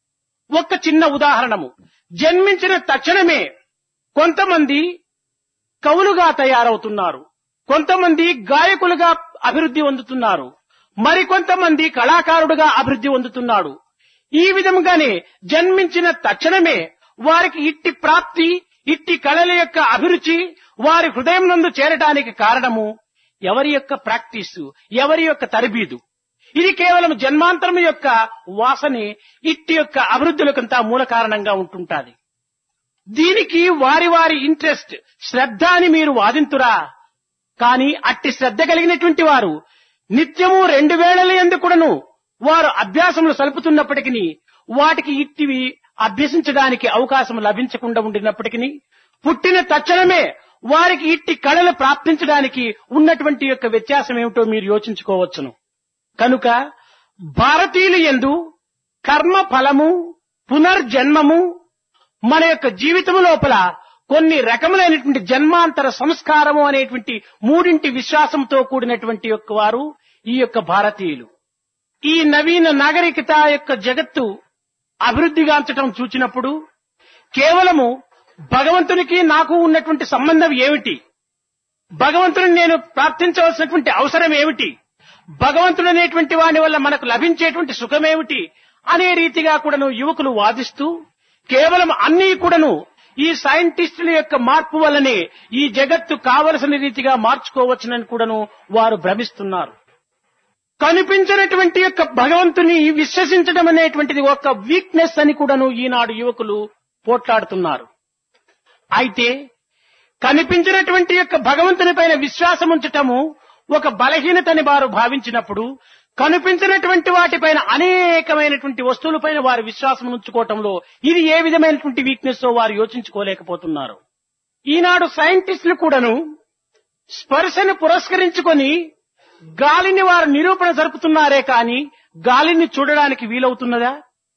ఒక చిన్న ఉదాహరణము జన్మించిన తక్షణమే కొంతమంది కవులుగా తయారవుతున్నారు కొంతమంది గాయకులుగా అభివృద్ధి పొందుతున్నారు మరికొంతమంది కళాకారుడుగా అభివృద్ధి పొందుతున్నాడు ఈ విధంగానే జన్మించిన తక్షణమే వారికి ఇట్టి ప్రాప్తి ఇట్టి కళల యొక్క అభిరుచి వారి హృదయం నందు చేరటానికి కారణము ఎవరి యొక్క ప్రాక్టీసు ఎవరి యొక్క తరబీదు ఇది కేవలం జన్మాంతరం యొక్క వాసనే ఇట్టి యొక్క అభివృద్ధులకంతా మూల కారణంగా ఉంటుంటాది దీనికి వారి వారి ఇంట్రెస్ట్ శ్రద్ధ అని మీరు వాదింతురా కానీ అట్టి శ్రద్ధ కలిగినటువంటి వారు నిత్యము రెండు వేళల ఎందుకుడను వారు అభ్యాసములు సలుపుతున్నప్పటికీ వాటికి ఇట్టివి అభ్యసించడానికి అవకాశం లభించకుండా ఉండినప్పటికీ పుట్టిన తక్షణమే వారికి ఇట్టి కళలు ప్రాప్తించడానికి ఉన్నటువంటి యొక్క వ్యత్యాసం ఏమిటో మీరు యోచించుకోవచ్చును కనుక భారతీయులు ఎందు కర్మ ఫలము పునర్జన్మము మన యొక్క జీవితం లోపల కొన్ని రకములైనటువంటి జన్మాంతర సంస్కారము అనేటువంటి మూడింటి విశ్వాసంతో కూడినటువంటి యొక్క వారు ఈ యొక్క భారతీయులు ఈ నవీన నాగరికత యొక్క జగత్తు అభివృద్ధిగాంచటం చూచినప్పుడు కేవలము భగవంతునికి నాకు ఉన్నటువంటి సంబంధం ఏమిటి భగవంతుని నేను ప్రార్థించవలసినటువంటి అవసరం ఏమిటి భగవంతుడు అనేటువంటి వాని వల్ల మనకు లభించేటువంటి సుఖమేమిటి అనే రీతిగా కూడాను యువకులు వాదిస్తూ కేవలం అన్నీ కూడాను ఈ సైంటిస్టుల యొక్క మార్పు వల్లనే ఈ జగత్తు కావలసిన రీతిగా మార్చుకోవచ్చునని కూడాను వారు భ్రమిస్తున్నారు కనిపించినటువంటి యొక్క భగవంతుని విశ్వసించడం అనేటువంటిది ఒక వీక్నెస్ అని కూడాను ఈనాడు యువకులు పోట్లాడుతున్నారు అయితే కనిపించినటువంటి యొక్క భగవంతుని పైన విశ్వాసం ఉంచటము ఒక బలహీనతని వారు భావించినప్పుడు కనిపించినటువంటి వాటిపైన అనేకమైనటువంటి వస్తువులపైన వారు విశ్వాసం ఉంచుకోవటంలో ఇది ఏ విధమైనటువంటి వీక్నెస్ వారు యోచించుకోలేకపోతున్నారు ఈనాడు సైంటిస్టులు కూడాను స్పర్శను పురస్కరించుకొని గాలిని వారు నిరూపణ జరుపుతున్నారే కాని గాలిని చూడడానికి వీలవుతున్నదా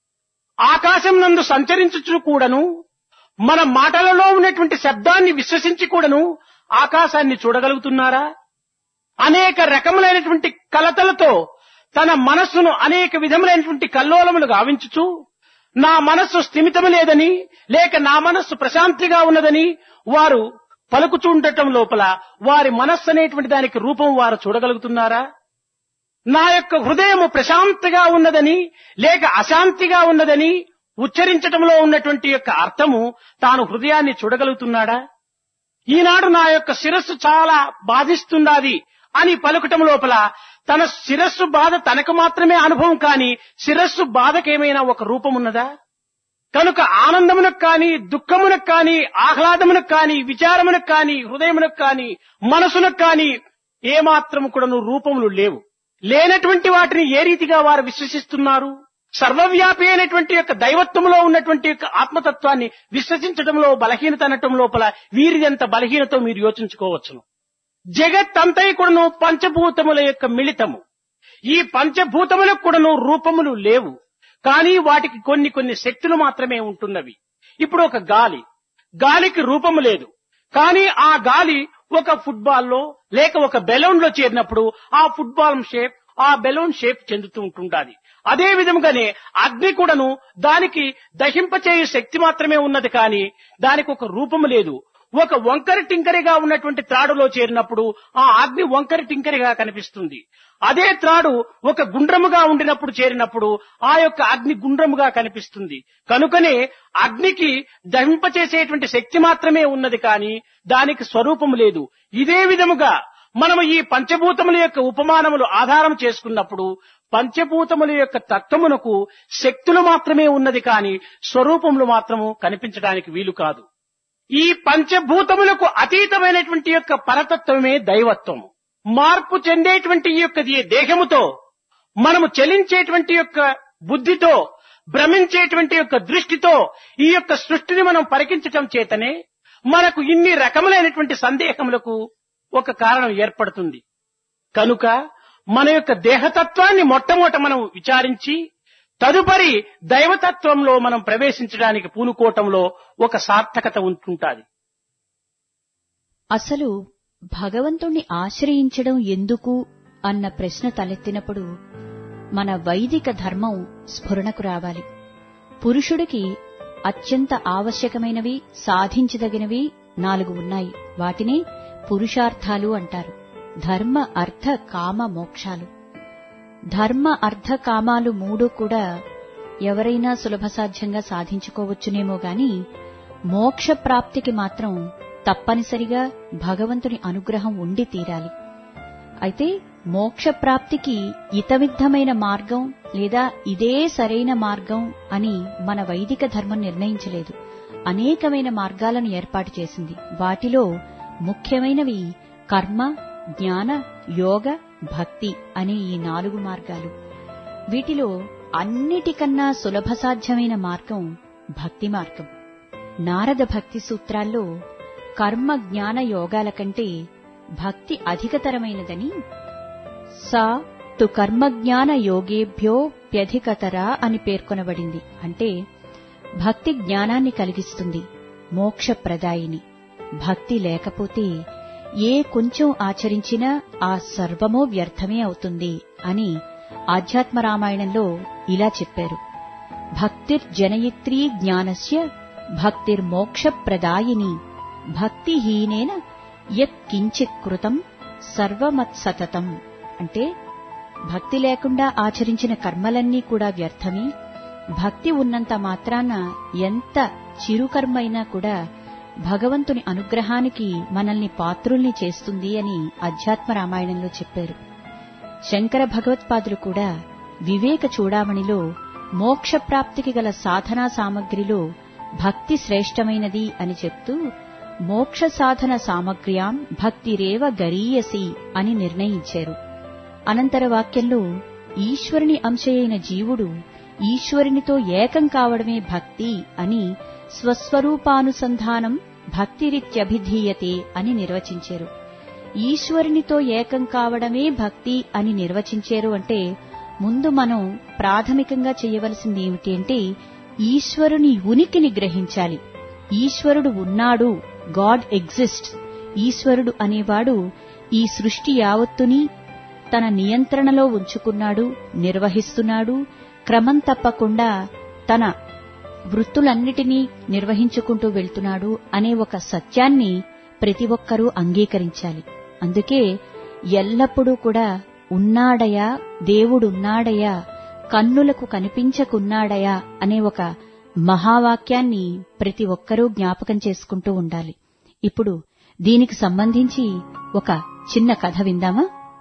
ఆకాశం నందు సంచరించుచు కూడాను మన మాటలలో ఉన్నటువంటి శబ్దాన్ని విశ్వసించి కూడాను ఆకాశాన్ని చూడగలుగుతున్నారా అనేక రకములైనటువంటి కలతలతో తన మనస్సును అనేక విధములైనటువంటి కల్లోలములు గావించుచు నా మనస్సు స్థిమితము లేదని లేక నా మనస్సు ప్రశాంతిగా ఉన్నదని వారు పలుకుచుండటం లోపల వారి మనస్సు అనేటువంటి దానికి రూపం వారు చూడగలుగుతున్నారా నా యొక్క హృదయము ప్రశాంతిగా ఉన్నదని లేక అశాంతిగా ఉన్నదని ఉచ్చరించటంలో ఉన్నటువంటి యొక్క అర్థము తాను హృదయాన్ని చూడగలుగుతున్నాడా ఈనాడు నా యొక్క శిరస్సు చాలా బాధిస్తున్నది అని పలుకటం లోపల తన శిరస్సు బాధ తనకు మాత్రమే అనుభవం కాని శిరస్సు బాధకేమైనా ఒక రూపం ఉన్నదా కనుక ఆనందమునకు కాని దుఃఖమునకు కాని ఆహ్లాదమునకు కాని విచారమునకు కాని హృదయమునకు కాని మనసునకు కాని ఏమాత్రము కూడాను రూపములు లేవు లేనటువంటి వాటిని ఏ రీతిగా వారు విశ్వసిస్తున్నారు సర్వవ్యాపి అయినటువంటి యొక్క దైవత్వంలో ఉన్నటువంటి యొక్క ఆత్మతత్వాన్ని విశ్వసించడంలో బలహీనత అనటం లోపల వీరిదెంత బలహీనతో మీరు యోచించుకోవచ్చును జగత్తంతై కూడాను పంచభూతముల యొక్క మిళితము ఈ పంచభూతములకు కూడాను రూపములు లేవు కానీ వాటికి కొన్ని కొన్ని శక్తులు మాత్రమే ఉంటున్నవి ఇప్పుడు ఒక గాలి గాలికి రూపము లేదు కానీ ఆ గాలి ఒక ఫుట్బాల్లో లేక ఒక బెలూన్ లో చేరినప్పుడు ఆ ఫుట్బాల్ షేప్ ఆ బెలూన్ షేప్ చెందుతూ ఉంటుండాలి అదే విధముగానే అగ్ని కూడాను దానికి దహింపచేయు శక్తి మాత్రమే ఉన్నది కానీ దానికి ఒక రూపము లేదు ఒక వంకర టింకరిగా ఉన్నటువంటి త్రాడులో చేరినప్పుడు ఆ అగ్ని వంకర టింకరిగా కనిపిస్తుంది అదే త్రాడు ఒక గుండ్రముగా ఉండినప్పుడు చేరినప్పుడు ఆ యొక్క అగ్ని గుండ్రముగా కనిపిస్తుంది కనుకనే అగ్నికి దహింపచేసేటువంటి శక్తి మాత్రమే ఉన్నది కానీ దానికి స్వరూపము లేదు ఇదే విధముగా మనము ఈ పంచభూతముల యొక్క ఉపమానములు ఆధారం చేసుకున్నప్పుడు పంచభూతముల యొక్క తత్వమునకు శక్తులు మాత్రమే ఉన్నది కానీ స్వరూపములు మాత్రము కనిపించడానికి వీలు కాదు ఈ పంచభూతములకు అతీతమైనటువంటి యొక్క పరతత్వమే దైవత్వము మార్పు చెందేటువంటి ఈ యొక్క ఈ దేహముతో మనము చలించేటువంటి యొక్క బుద్ధితో భ్రమించేటువంటి యొక్క దృష్టితో ఈ యొక్క సృష్టిని మనం పరికించటం చేతనే మనకు ఇన్ని రకములైనటువంటి సందేహములకు ఒక కారణం ఏర్పడుతుంది కనుక మన యొక్క దేహతత్వాన్ని మొట్టమొదట మనం విచారించి తదుపరి దైవతత్వంలో మనం ప్రవేశించడానికి పూనుకోవటంలో ఒక సార్థకత ఉంటుంటాది అసలు భగవంతుణ్ణి ఆశ్రయించడం ఎందుకు అన్న ప్రశ్న తలెత్తినప్పుడు మన వైదిక ధర్మం స్ఫురణకు రావాలి పురుషుడికి అత్యంత ఆవశ్యకమైనవి సాధించదగినవి నాలుగు ఉన్నాయి వాటిని పురుషార్థాలు అంటారు ధర్మ అర్థ కామ మోక్షాలు ధర్మ అర్థ కామాలు మూడు కూడా ఎవరైనా సులభసాధ్యంగా సాధించుకోవచ్చునేమో గాని మోక్ష ప్రాప్తికి మాత్రం తప్పనిసరిగా భగవంతుని అనుగ్రహం ఉండి తీరాలి అయితే మోక్ష ప్రాప్తికి ఇతవిద్ధమైన మార్గం లేదా ఇదే సరైన మార్గం అని మన వైదిక ధర్మం నిర్ణయించలేదు అనేకమైన మార్గాలను ఏర్పాటు చేసింది వాటిలో ముఖ్యమైనవి కర్మ జ్ఞాన యోగ భక్తి అనే ఈ నాలుగు మార్గాలు వీటిలో అన్నిటికన్నా సులభసాధ్యమైన మార్గం భక్తి మార్గం నారద భక్తి సూత్రాల్లో కర్మ జ్ఞాన యోగాల కంటే భక్తి అధికతరమైనదని సా తు కర్మజ్ఞాన యోగేభ్యోప్యధికతర అని పేర్కొనబడింది అంటే భక్తి జ్ఞానాన్ని కలిగిస్తుంది మోక్షప్రదాయిని భక్తి లేకపోతే ఏ కొంచెం ఆచరించినా ఆ సర్వమో వ్యర్థమే అవుతుంది అని ఆధ్యాత్మ రామాయణంలో ఇలా చెప్పారు భక్తిర్జనయిత్రీ జ్ఞానస్య భక్తిర్మోక్షప్రదాయిని భక్తిహీనేన యత్కించిత్ కృతం సర్వమత్సతతం అంటే భక్తి లేకుండా ఆచరించిన కర్మలన్నీ కూడా వ్యర్థమే భక్తి ఉన్నంత మాత్రాన ఎంత చిరుకర్మైనా కూడా భగవంతుని అనుగ్రహానికి మనల్ని పాత్రుల్ని చేస్తుంది అని అధ్యాత్మ రామాయణంలో చెప్పారు శంకర భగవత్పాదులు కూడా వివేక చూడామణిలో మోక్షప్రాప్తికి గల సాధనా సామగ్రిలో భక్తి శ్రేష్టమైనది అని చెప్తూ మోక్ష సాధన సామగ్ర్యాం భక్తిరేవ గరీయసి అని నిర్ణయించారు అనంతర వాక్యంలో ఈశ్వరుని అంశయైన జీవుడు ఈశ్వరునితో ఏకం కావడమే భక్తి అని స్వస్వరూపానుసంధానం భక్తిరిత్యభిధీయతే అని నిర్వచించారు ఈశ్వరునితో ఏకం కావడమే భక్తి అని నిర్వచించారు అంటే ముందు మనం ప్రాథమికంగా చేయవలసింది ఏమిటి అంటే ఈశ్వరుని ఉనికిని గ్రహించాలి ఈశ్వరుడు ఉన్నాడు గాడ్ ఎగ్జిస్ట్ ఈశ్వరుడు అనేవాడు ఈ సృష్టి యావత్తుని తన నియంత్రణలో ఉంచుకున్నాడు నిర్వహిస్తున్నాడు క్రమం తప్పకుండా తన వృత్తులన్నిటినీ నిర్వహించుకుంటూ వెళ్తున్నాడు అనే ఒక సత్యాన్ని ప్రతి ఒక్కరూ అంగీకరించాలి అందుకే ఎల్లప్పుడూ కూడా ఉన్నాడయా దేవుడున్నాడయా కన్నులకు కనిపించకున్నాడయా అనే ఒక మహావాక్యాన్ని ప్రతి ఒక్కరూ జ్ఞాపకం చేసుకుంటూ ఉండాలి ఇప్పుడు దీనికి సంబంధించి ఒక చిన్న కథ విందామా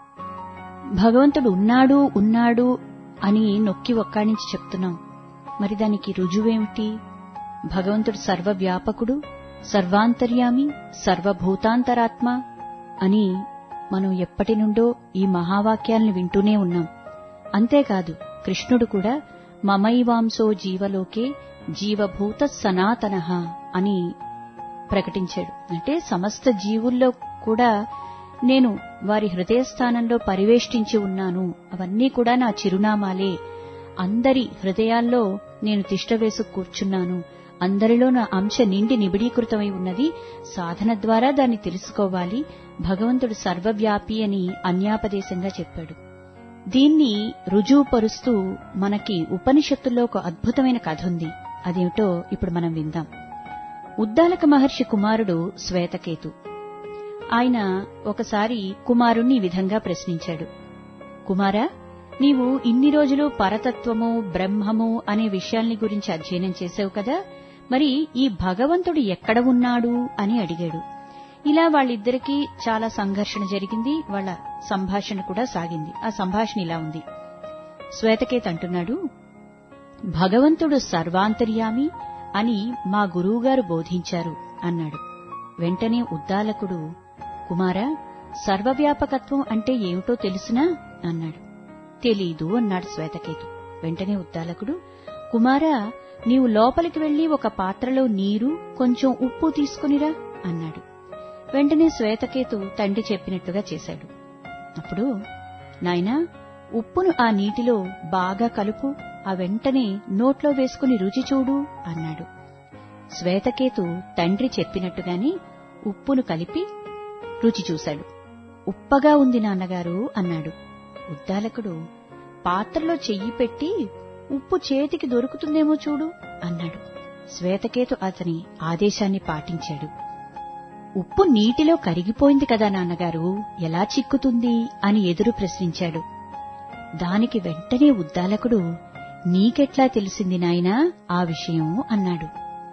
భగవంతుడు ఉన్నాడు ఉన్నాడు అని నొక్కి ఒక్కాడించి చెప్తున్నాం మరి దానికి రుజువేమిటి భగవంతుడు సర్వవ్యాపకుడు సర్వాంతర్యామి సర్వభూతాంతరాత్మ అని మనం ఎప్పటి నుండో ఈ మహావాక్యాలను వింటూనే ఉన్నాం అంతేకాదు కృష్ణుడు కూడా మమైవాంసో జీవలోకే జీవభూత సనాతన అని ప్రకటించాడు అంటే సమస్త జీవుల్లో కూడా నేను వారి హృదయస్థానంలో పరివేష్టించి ఉన్నాను అవన్నీ కూడా నా చిరునామాలే అందరి హృదయాల్లో నేను తిష్టవేసు కూర్చున్నాను అందరిలో నా అంశ నిండి నిబిడీకృతమై ఉన్నది సాధన ద్వారా దాన్ని తెలుసుకోవాలి భగవంతుడు సర్వవ్యాపి అని అన్యాపదేశంగా చెప్పాడు దీన్ని రుజువుపరుస్తూ మనకి ఉపనిషత్తుల్లో ఒక అద్భుతమైన కథ ఉంది అదేమిటో ఇప్పుడు మనం విందాం ఉద్దాలక మహర్షి కుమారుడు శ్వేతకేతు ఆయన ఒకసారి కుమారుణ్ణి ఈ విధంగా ప్రశ్నించాడు కుమారా నీవు ఇన్ని రోజులు పరతత్వము బ్రహ్మము అనే విషయాల్ని గురించి అధ్యయనం చేసావు కదా మరి ఈ భగవంతుడు ఎక్కడ ఉన్నాడు అని అడిగాడు ఇలా వాళ్ళిద్దరికీ చాలా సంఘర్షణ జరిగింది వాళ్ళ సంభాషణ కూడా సాగింది ఆ సంభాషణ ఇలా ఉంది శ్వేతకేత్ అంటున్నాడు భగవంతుడు సర్వాంతర్యామి అని మా గురువుగారు బోధించారు అన్నాడు వెంటనే ఉద్దాలకుడు కుమారా సర్వవ్యాపకత్వం అంటే ఏమిటో తెలుసునా అన్నాడు తెలీదు అన్నాడు శ్వేతకేతు వెంటనే ఉద్దాలకుడు కుమారా నీవు లోపలికి వెళ్లి ఒక పాత్రలో నీరు కొంచెం ఉప్పు తీసుకునిరా అన్నాడు వెంటనే శ్వేతకేతు తండ్రి చెప్పినట్టుగా చేశాడు అప్పుడు నాయనా ఉప్పును ఆ నీటిలో బాగా కలుపు ఆ వెంటనే నోట్లో వేసుకుని రుచి చూడు అన్నాడు శ్వేతకేతు తండ్రి చెప్పినట్టుగాని ఉప్పును కలిపి రుచి చూశాడు ఉప్పగా ఉంది నాన్నగారు అన్నాడు ఉద్దాలకుడు పాత్రలో చెయ్యి పెట్టి ఉప్పు చేతికి దొరుకుతుందేమో చూడు అన్నాడు శ్వేతకేతు అతని ఆదేశాన్ని పాటించాడు ఉప్పు నీటిలో కరిగిపోయింది కదా నాన్నగారు ఎలా చిక్కుతుంది అని ఎదురు ప్రశ్నించాడు దానికి వెంటనే ఉద్దాలకుడు నీకెట్లా తెలిసింది నాయనా ఆ విషయం అన్నాడు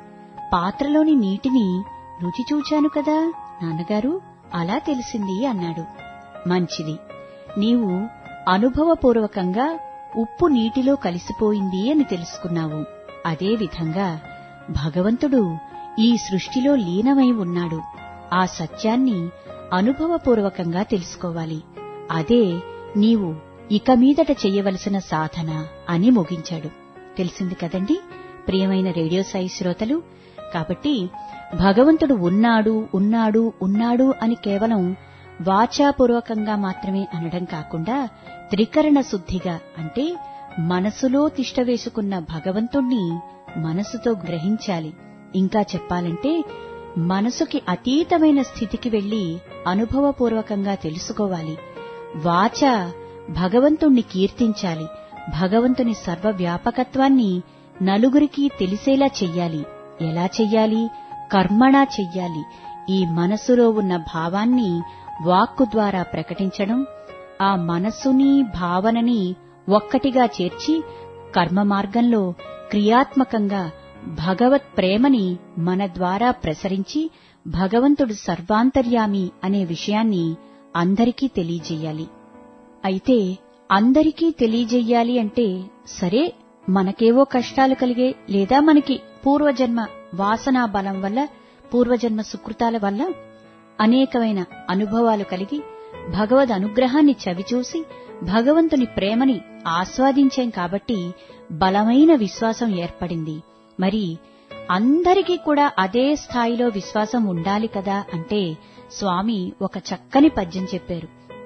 పాత్రలోని నీటిని రుచి చూచాను కదా నాన్నగారు అలా తెలిసింది అన్నాడు మంచిది నీవు అనుభవపూర్వకంగా ఉప్పు నీటిలో కలిసిపోయింది అని తెలుసుకున్నావు అదే విధంగా భగవంతుడు ఈ సృష్టిలో లీనమై ఉన్నాడు ఆ సత్యాన్ని అనుభవపూర్వకంగా తెలుసుకోవాలి అదే నీవు ఇక మీదట చెయ్యవలసిన సాధన అని ముగించాడు తెలిసింది కదండి ప్రియమైన రేడియో సాయి శ్రోతలు కాబట్టి భగవంతుడు ఉన్నాడు ఉన్నాడు ఉన్నాడు అని కేవలం వాచాపూర్వకంగా మాత్రమే అనడం కాకుండా త్రికరణ శుద్ధిగా అంటే మనసులో తిష్ట వేసుకున్న భగవంతుణ్ణి మనసుతో గ్రహించాలి ఇంకా చెప్పాలంటే మనసుకి అతీతమైన స్థితికి వెళ్లి అనుభవపూర్వకంగా తెలుసుకోవాలి వాచ భగవంతుణ్ణి కీర్తించాలి భగవంతుని సర్వవ్యాపకత్వాన్ని నలుగురికి తెలిసేలా చెయ్యాలి ఎలా చెయ్యాలి కర్మణా చెయ్యాలి ఈ మనసులో ఉన్న భావాన్ని వాక్కు ద్వారా ప్రకటించడం ఆ మనసుని భావనని ఒక్కటిగా చేర్చి కర్మ మార్గంలో క్రియాత్మకంగా భగవత్ ప్రేమని మన ద్వారా ప్రసరించి భగవంతుడు సర్వాంతర్యామి అనే విషయాన్ని అందరికీ తెలియజేయాలి అయితే అందరికీ తెలియజెయ్యాలి అంటే సరే మనకేవో కష్టాలు కలిగే లేదా మనకి పూర్వజన్మ వాసనా బలం వల్ల పూర్వజన్మ సుకృతాల వల్ల అనేకమైన అనుభవాలు కలిగి భగవద్ అనుగ్రహాన్ని చవిచూసి భగవంతుని ప్రేమని ఆస్వాదించాం కాబట్టి బలమైన విశ్వాసం ఏర్పడింది మరి అందరికీ కూడా అదే స్థాయిలో విశ్వాసం ఉండాలి కదా అంటే స్వామి ఒక చక్కని పద్యం చెప్పారు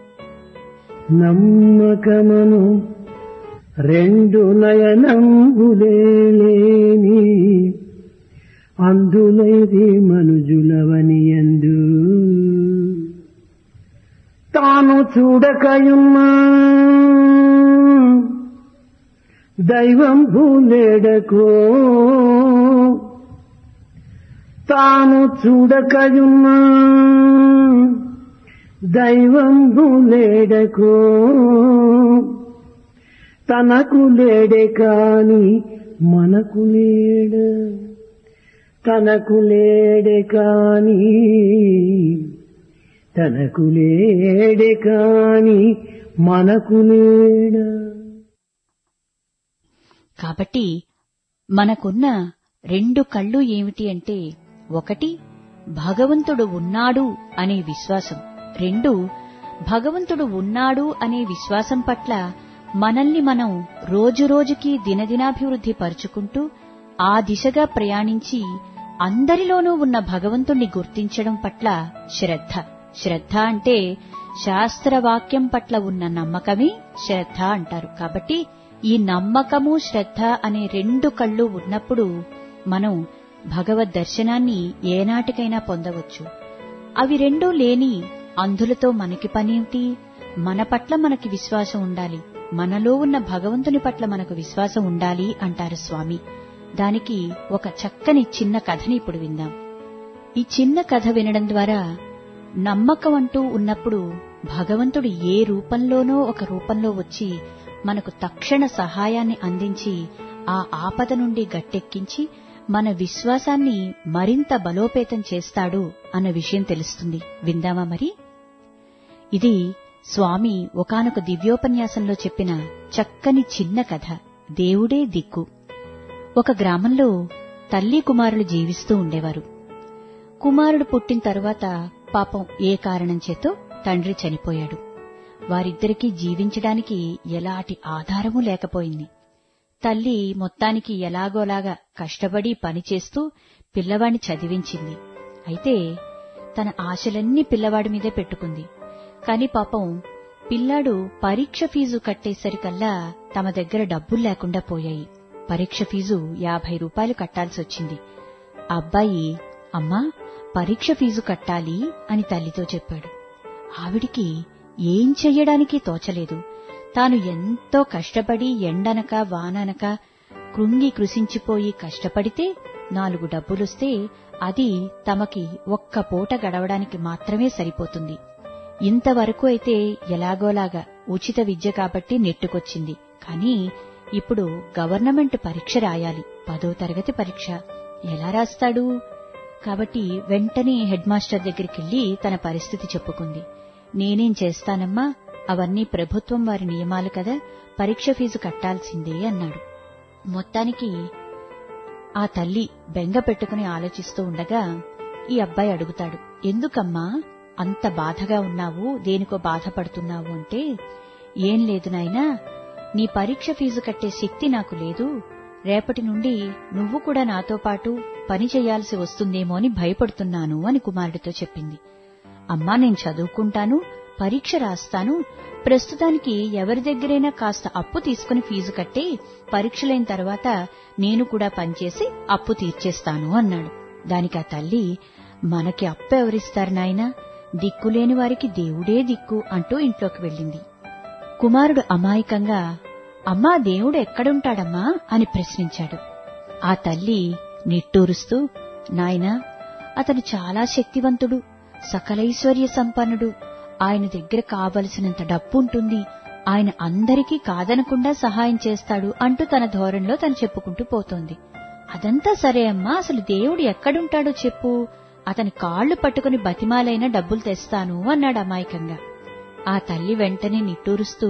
నమ్మకమను రెండు నయనంబులేని అందులైది మనుజులవని ఎందు తాను చూడకయున్నా దైవం భూలేడకో తాను చూడకయున్నా దైవం లేడకో తనకు లేడే కాని మనకు లేడ తనకు లేడే కాని తనకు లేడే కాని మనకు లేడా కాబట్టి మనకున్న రెండు కళ్ళు ఏమిటి అంటే ఒకటి భగవంతుడు ఉన్నాడు అనే విశ్వాసం రెండు భగవంతుడు ఉన్నాడు అనే విశ్వాసం పట్ల మనల్ని మనం రోజురోజుకి దినదినాభివృద్ధి పరుచుకుంటూ ఆ దిశగా ప్రయాణించి అందరిలోనూ ఉన్న భగవంతుణ్ణి గుర్తించడం పట్ల శ్రద్ధ శ్రద్ధ అంటే శాస్త్రవాక్యం పట్ల ఉన్న నమ్మకమే శ్రద్ధ అంటారు కాబట్టి ఈ నమ్మకము శ్రద్ధ అనే రెండు కళ్ళు ఉన్నప్పుడు మనం భగవద్ దర్శనాన్ని ఏనాటికైనా పొందవచ్చు అవి రెండూ లేని అంధులతో మనకి పనేమిటి మన పట్ల మనకి విశ్వాసం ఉండాలి మనలో ఉన్న భగవంతుని పట్ల మనకు విశ్వాసం ఉండాలి అంటారు స్వామి దానికి ఒక చక్కని చిన్న కథని ఇప్పుడు విందాం ఈ చిన్న కథ వినడం ద్వారా నమ్మకం అంటూ ఉన్నప్పుడు భగవంతుడు ఏ రూపంలోనో ఒక రూపంలో వచ్చి మనకు తక్షణ సహాయాన్ని అందించి ఆ ఆపద నుండి గట్టెక్కించి మన విశ్వాసాన్ని మరింత బలోపేతం చేస్తాడు అన్న విషయం తెలుస్తుంది విందామా మరి ఇది స్వామి ఒకానొక దివ్యోపన్యాసంలో చెప్పిన చక్కని చిన్న కథ దేవుడే దిక్కు ఒక గ్రామంలో తల్లి కుమారులు జీవిస్తూ ఉండేవారు కుమారుడు పుట్టిన తరువాత పాపం ఏ కారణం చేతో తండ్రి చనిపోయాడు వారిద్దరికీ జీవించడానికి ఎలాంటి ఆధారమూ లేకపోయింది తల్లి మొత్తానికి ఎలాగోలాగా కష్టపడి పనిచేస్తూ పిల్లవాడిని చదివించింది అయితే తన ఆశలన్నీ పిల్లవాడి మీదే పెట్టుకుంది కాని పాపం పిల్లాడు పరీక్ష ఫీజు కట్టేసరికల్లా తమ దగ్గర డబ్బులు లేకుండా పోయాయి పరీక్ష ఫీజు యాభై రూపాయలు కట్టాల్సొచ్చింది ఆ అబ్బాయి అమ్మా పరీక్ష ఫీజు కట్టాలి అని తల్లితో చెప్పాడు ఆవిడికి ఏం చెయ్యడానికి తోచలేదు తాను ఎంతో కష్టపడి ఎండనక వాననక కృంగి కృషించిపోయి కష్టపడితే నాలుగు డబ్బులొస్తే అది తమకి ఒక్క పూట గడవడానికి మాత్రమే సరిపోతుంది ఇంతవరకు అయితే ఎలాగోలాగా ఉచిత విద్య కాబట్టి నెట్టుకొచ్చింది కానీ ఇప్పుడు గవర్నమెంట్ పరీక్ష రాయాలి పదో తరగతి పరీక్ష ఎలా రాస్తాడు కాబట్టి వెంటనే హెడ్ మాస్టర్ దగ్గరికెళ్లి తన పరిస్థితి చెప్పుకుంది నేనేం చేస్తానమ్మా అవన్నీ ప్రభుత్వం వారి నియమాలు కదా పరీక్ష ఫీజు కట్టాల్సిందే అన్నాడు మొత్తానికి ఆ తల్లి బెంగ పెట్టుకుని ఆలోచిస్తూ ఉండగా ఈ అబ్బాయి అడుగుతాడు ఎందుకమ్మా అంత బాధగా ఉన్నావు దేనికో బాధపడుతున్నావు అంటే ఏం లేదు నాయనా నీ పరీక్ష ఫీజు కట్టే శక్తి నాకు లేదు రేపటి నుండి నువ్వు కూడా నాతో పాటు పని చేయాల్సి వస్తుందేమో అని భయపడుతున్నాను అని కుమారుడితో చెప్పింది అమ్మా నేను చదువుకుంటాను పరీక్ష రాస్తాను ప్రస్తుతానికి ఎవరి దగ్గరైనా కాస్త అప్పు తీసుకుని ఫీజు కట్టి పరీక్షలైన తర్వాత నేను కూడా పనిచేసి అప్పు తీర్చేస్తాను అన్నాడు దానికి ఆ తల్లి మనకి అప్పు ఎవరిస్తారు నాయనా దిక్కులేని వారికి దేవుడే దిక్కు అంటూ ఇంట్లోకి వెళ్ళింది కుమారుడు అమాయకంగా అమ్మా దేవుడు ఎక్కడుంటాడమ్మా అని ప్రశ్నించాడు ఆ తల్లి నిట్టూరుస్తూ నాయనా అతను చాలా శక్తివంతుడు సకలైశ్వర్య సంపన్నుడు ఆయన దగ్గర కావలసినంత డబ్బుంటుంది ఆయన అందరికీ కాదనకుండా సహాయం చేస్తాడు అంటూ తన ధోరణిలో తను చెప్పుకుంటూ పోతోంది అదంతా సరే అమ్మా అసలు దేవుడు ఎక్కడుంటాడో చెప్పు అతని కాళ్లు పట్టుకుని బతిమాలైన డబ్బులు తెస్తాను అన్నాడు అమాయకంగా ఆ తల్లి వెంటనే నిట్టూరుస్తూ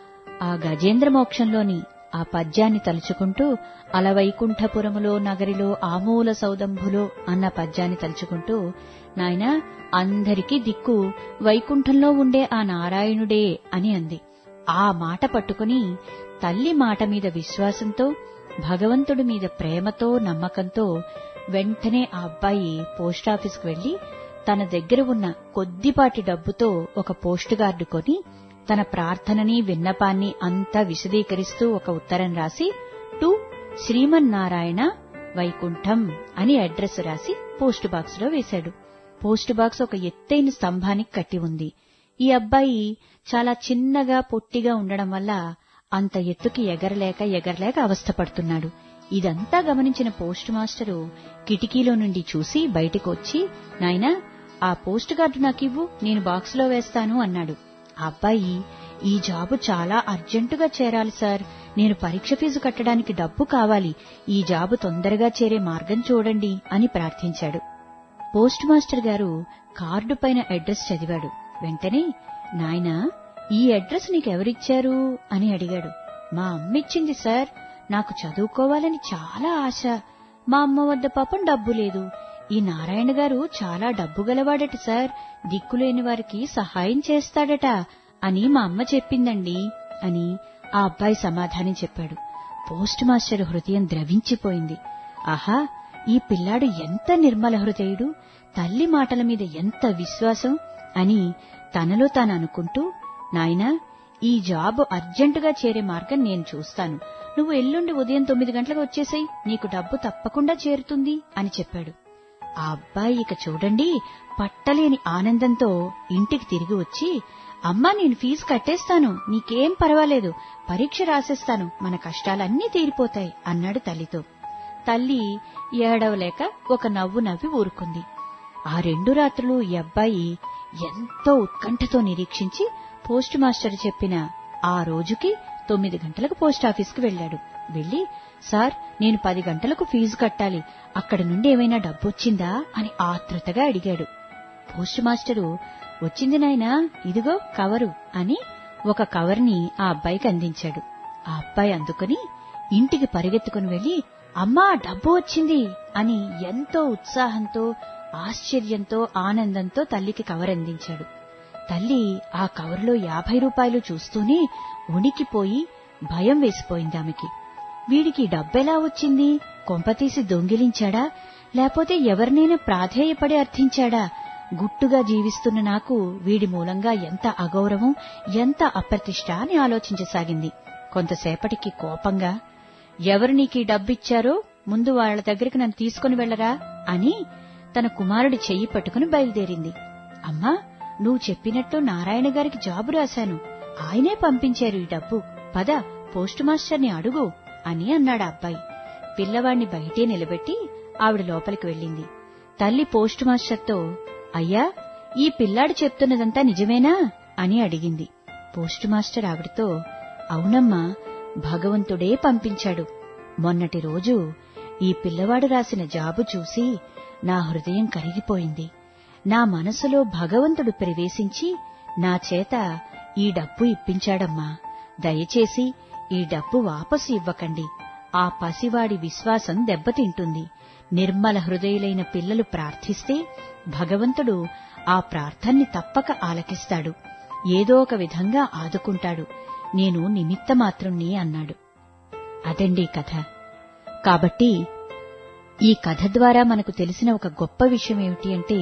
ఆ గజేంద్ర మోక్షంలోని ఆ పద్యాన్ని తలుచుకుంటూ అలవైకుంఠపురములో నగరిలో ఆమూల సౌదంభులో అన్న పద్యాన్ని తలుచుకుంటూ నాయనా అందరికీ దిక్కు వైకుంఠంలో ఉండే ఆ నారాయణుడే అని అంది ఆ మాట పట్టుకుని తల్లి మాట మీద విశ్వాసంతో భగవంతుడి మీద ప్రేమతో నమ్మకంతో వెంటనే ఆ అబ్బాయి పోస్టాఫీస్కు వెళ్లి తన దగ్గర ఉన్న కొద్దిపాటి డబ్బుతో ఒక పోస్ట్ గార్డు కొని తన ప్రార్థనని విన్నపాన్ని అంతా విశదీకరిస్తూ ఒక ఉత్తరం రాసి టు శ్రీమన్నారాయణ వైకుంఠం అని అడ్రస్ రాసి పోస్ట్ బాక్స్ లో వేశాడు పోస్ట్ బాక్స్ ఒక ఎత్తైన స్తంభానికి కట్టి ఉంది ఈ అబ్బాయి చాలా చిన్నగా పొట్టిగా ఉండడం వల్ల అంత ఎత్తుకి ఎగరలేక ఎగరలేక అవస్థపడుతున్నాడు ఇదంతా గమనించిన పోస్ట్ మాస్టరు కిటికీలో నుండి చూసి బయటకు వచ్చి నాయనా ఆ పోస్ట్ కార్డు నాకివ్వు నేను బాక్స్లో వేస్తాను అన్నాడు ఆ అబ్బాయి ఈ జాబు చాలా అర్జెంటుగా చేరాలి సార్ నేను పరీక్ష ఫీజు కట్టడానికి డబ్బు కావాలి ఈ జాబు తొందరగా చేరే మార్గం చూడండి అని ప్రార్థించాడు పోస్ట్ మాస్టర్ గారు కార్డు పైన అడ్రస్ చదివాడు వెంటనే నాయనా ఈ అడ్రస్ నీకెవరిచ్చారు అని అడిగాడు మా అమ్మిచ్చింది సార్ నాకు చదువుకోవాలని చాలా ఆశ మా అమ్మ వద్ద పాపం డబ్బు లేదు ఈ నారాయణ గారు చాలా డబ్బు గలవాడట సార్ దిక్కులేని వారికి సహాయం చేస్తాడట అని మా అమ్మ చెప్పిందండి అని ఆ అబ్బాయి సమాధానం చెప్పాడు పోస్ట్ మాస్టర్ హృదయం ద్రవించిపోయింది ఆహా ఈ పిల్లాడు ఎంత నిర్మల హృదయుడు తల్లి మాటల మీద ఎంత విశ్వాసం అని తనలో తాను అనుకుంటూ నాయనా ఈ జాబు అర్జెంటుగా చేరే మార్గం నేను చూస్తాను నువ్వు ఎల్లుండి ఉదయం తొమ్మిది గంటలకు వచ్చేసాయి నీకు డబ్బు తప్పకుండా చేరుతుంది అని చెప్పాడు ఆ అబ్బాయి ఇక చూడండి పట్టలేని ఆనందంతో ఇంటికి తిరిగి వచ్చి అమ్మా నేను ఫీజు కట్టేస్తాను నీకేం పర్వాలేదు పరీక్ష రాసేస్తాను మన కష్టాలన్నీ తీరిపోతాయి అన్నాడు తల్లితో తల్లి ఏడవలేక ఒక నవ్వు నవ్వి ఊరుకుంది ఆ రెండు రాత్రులు ఈ అబ్బాయి ఎంతో ఉత్కంఠతో నిరీక్షించి పోస్ట్ మాస్టర్ చెప్పిన ఆ రోజుకి తొమ్మిది గంటలకు పోస్టాఫీస్కి వెళ్లాడు వెళ్లి సార్ నేను పది గంటలకు ఫీజు కట్టాలి అక్కడి నుండి ఏమైనా డబ్బొచ్చిందా అని ఆతృతగా అడిగాడు పోస్ట్ మాస్టరు వచ్చింది నాయనా ఇదిగో కవరు అని ఒక కవర్ని ఆ అబ్బాయికి అందించాడు ఆ అబ్బాయి అందుకుని ఇంటికి పరిగెత్తుకుని వెళ్లి అమ్మా డబ్బు వచ్చింది అని ఎంతో ఉత్సాహంతో ఆశ్చర్యంతో ఆనందంతో తల్లికి కవర్ అందించాడు తల్లి ఆ కవర్లో యాభై రూపాయలు చూస్తూనే ఉనికిపోయి భయం వేసిపోయింది ఆమెకి వీడికి డబ్బెలా వచ్చింది కొంపతీసి దొంగిలించాడా లేకపోతే ఎవరినైనా ప్రాధేయపడి అర్థించాడా గుట్టుగా జీవిస్తున్న నాకు వీడి మూలంగా ఎంత అగౌరవం ఎంత అప్రతిష్ట అని ఆలోచించసాగింది కొంతసేపటికి కోపంగా ఎవరు నీకీ డబ్బిచ్చారో ముందు వాళ్ల దగ్గరికి నన్ను తీసుకుని వెళ్లరా అని తన కుమారుడి చెయ్యి పట్టుకుని బయలుదేరింది అమ్మా నువ్వు చెప్పినట్టు నారాయణ గారికి జాబు రాశాను ఆయనే పంపించారు ఈ డబ్బు పద పోస్ట్ మాస్టర్ని అడుగు అని అన్నాడు ఆ అబ్బాయి పిల్లవాణ్ణి బయటే నిలబెట్టి ఆవిడ లోపలికి వెళ్ళింది తల్లి పోస్ట్ మాస్టర్తో అయ్యా ఈ పిల్లాడు చెప్తున్నదంతా నిజమేనా అని అడిగింది పోస్ట్ మాస్టర్ ఆవిడతో అవునమ్మా భగవంతుడే పంపించాడు మొన్నటి రోజు ఈ పిల్లవాడు రాసిన జాబు చూసి నా హృదయం కరిగిపోయింది నా మనసులో భగవంతుడు ప్రవేశించి నా చేత ఈ డబ్బు ఇప్పించాడమ్మా దయచేసి ఈ డబ్బు వాపసు ఇవ్వకండి ఆ పసివాడి విశ్వాసం దెబ్బతింటుంది నిర్మల హృదయులైన పిల్లలు ప్రార్థిస్తే భగవంతుడు ఆ ప్రార్థన్ని తప్పక ఆలకిస్తాడు ఏదో ఒక విధంగా ఆదుకుంటాడు నేను నిమిత్తమాత్రుణ్ణి అన్నాడు అదండి కథ కాబట్టి ఈ కథ ద్వారా మనకు తెలిసిన ఒక గొప్ప విషయం ఏమిటి అంటే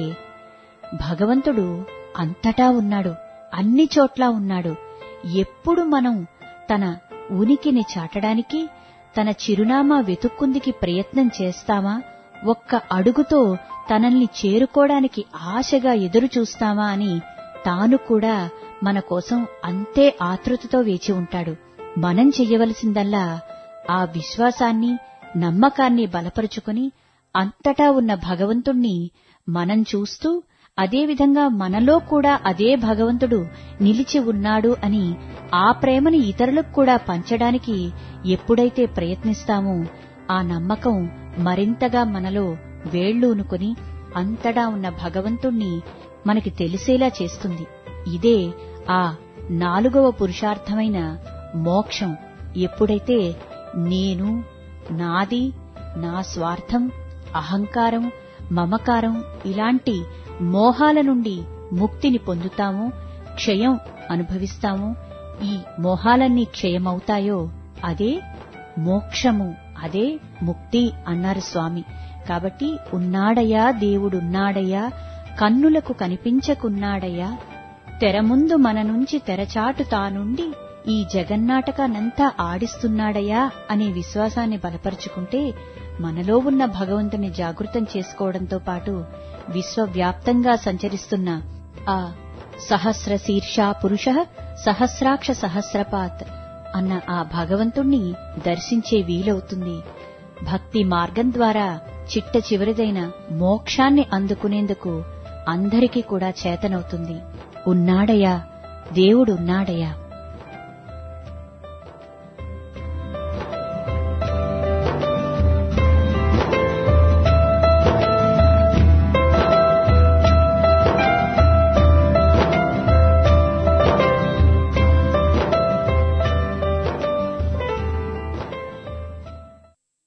భగవంతుడు అంతటా ఉన్నాడు అన్ని చోట్ల ఉన్నాడు ఎప్పుడు మనం తన ఉనికిని చాటడానికి తన చిరునామా వెతుక్కుందికి ప్రయత్నం చేస్తామా ఒక్క అడుగుతో తనల్ని చేరుకోవడానికి ఆశగా ఎదురు చూస్తామా అని తాను కూడా మన కోసం అంతే ఆతృతతో వేచి ఉంటాడు మనం చెయ్యవలసిందల్లా ఆ విశ్వాసాన్ని నమ్మకాన్ని బలపరుచుకుని అంతటా ఉన్న భగవంతుణ్ణి మనం చూస్తూ అదేవిధంగా మనలో కూడా అదే భగవంతుడు నిలిచి ఉన్నాడు అని ఆ ప్రేమని ఇతరులకు కూడా పంచడానికి ఎప్పుడైతే ప్రయత్నిస్తామో ఆ నమ్మకం మరింతగా మనలో వేళ్లూనుకొని అంతటా ఉన్న భగవంతుణ్ణి మనకి తెలిసేలా చేస్తుంది ఇదే ఆ నాలుగవ పురుషార్థమైన మోక్షం ఎప్పుడైతే నేను నాది నా స్వార్థం అహంకారం మమకారం ఇలాంటి మోహాల నుండి ముక్తిని పొందుతామో క్షయం అనుభవిస్తామో ఈ మోహాలన్నీ క్షయమవుతాయో అదే మోక్షము అదే ముక్తి అన్నారు స్వామి కాబట్టి ఉన్నాడయా దేవుడున్నాడయా కన్నులకు కనిపించకున్నాడయ్యా తెర ముందు మన నుంచి తెరచాటు తానుండి ఈ జగన్నాటకానంతా ఆడిస్తున్నాడయా అనే విశ్వాసాన్ని బలపరుచుకుంటే మనలో ఉన్న భగవంతుని జాగృతం చేసుకోవడంతో పాటు విశ్వవ్యాప్తంగా సంచరిస్తున్న ఆ సహస్ర శీర్షా పురుష సహస్రాక్ష సహస్రపాత్ అన్న ఆ భగవంతుణ్ణి దర్శించే వీలవుతుంది భక్తి మార్గం ద్వారా చిట్ట చివరిదైన మోక్షాన్ని అందుకునేందుకు అందరికీ కూడా చేతనవుతుంది ఉన్నాడయా దేవుడున్నాడయా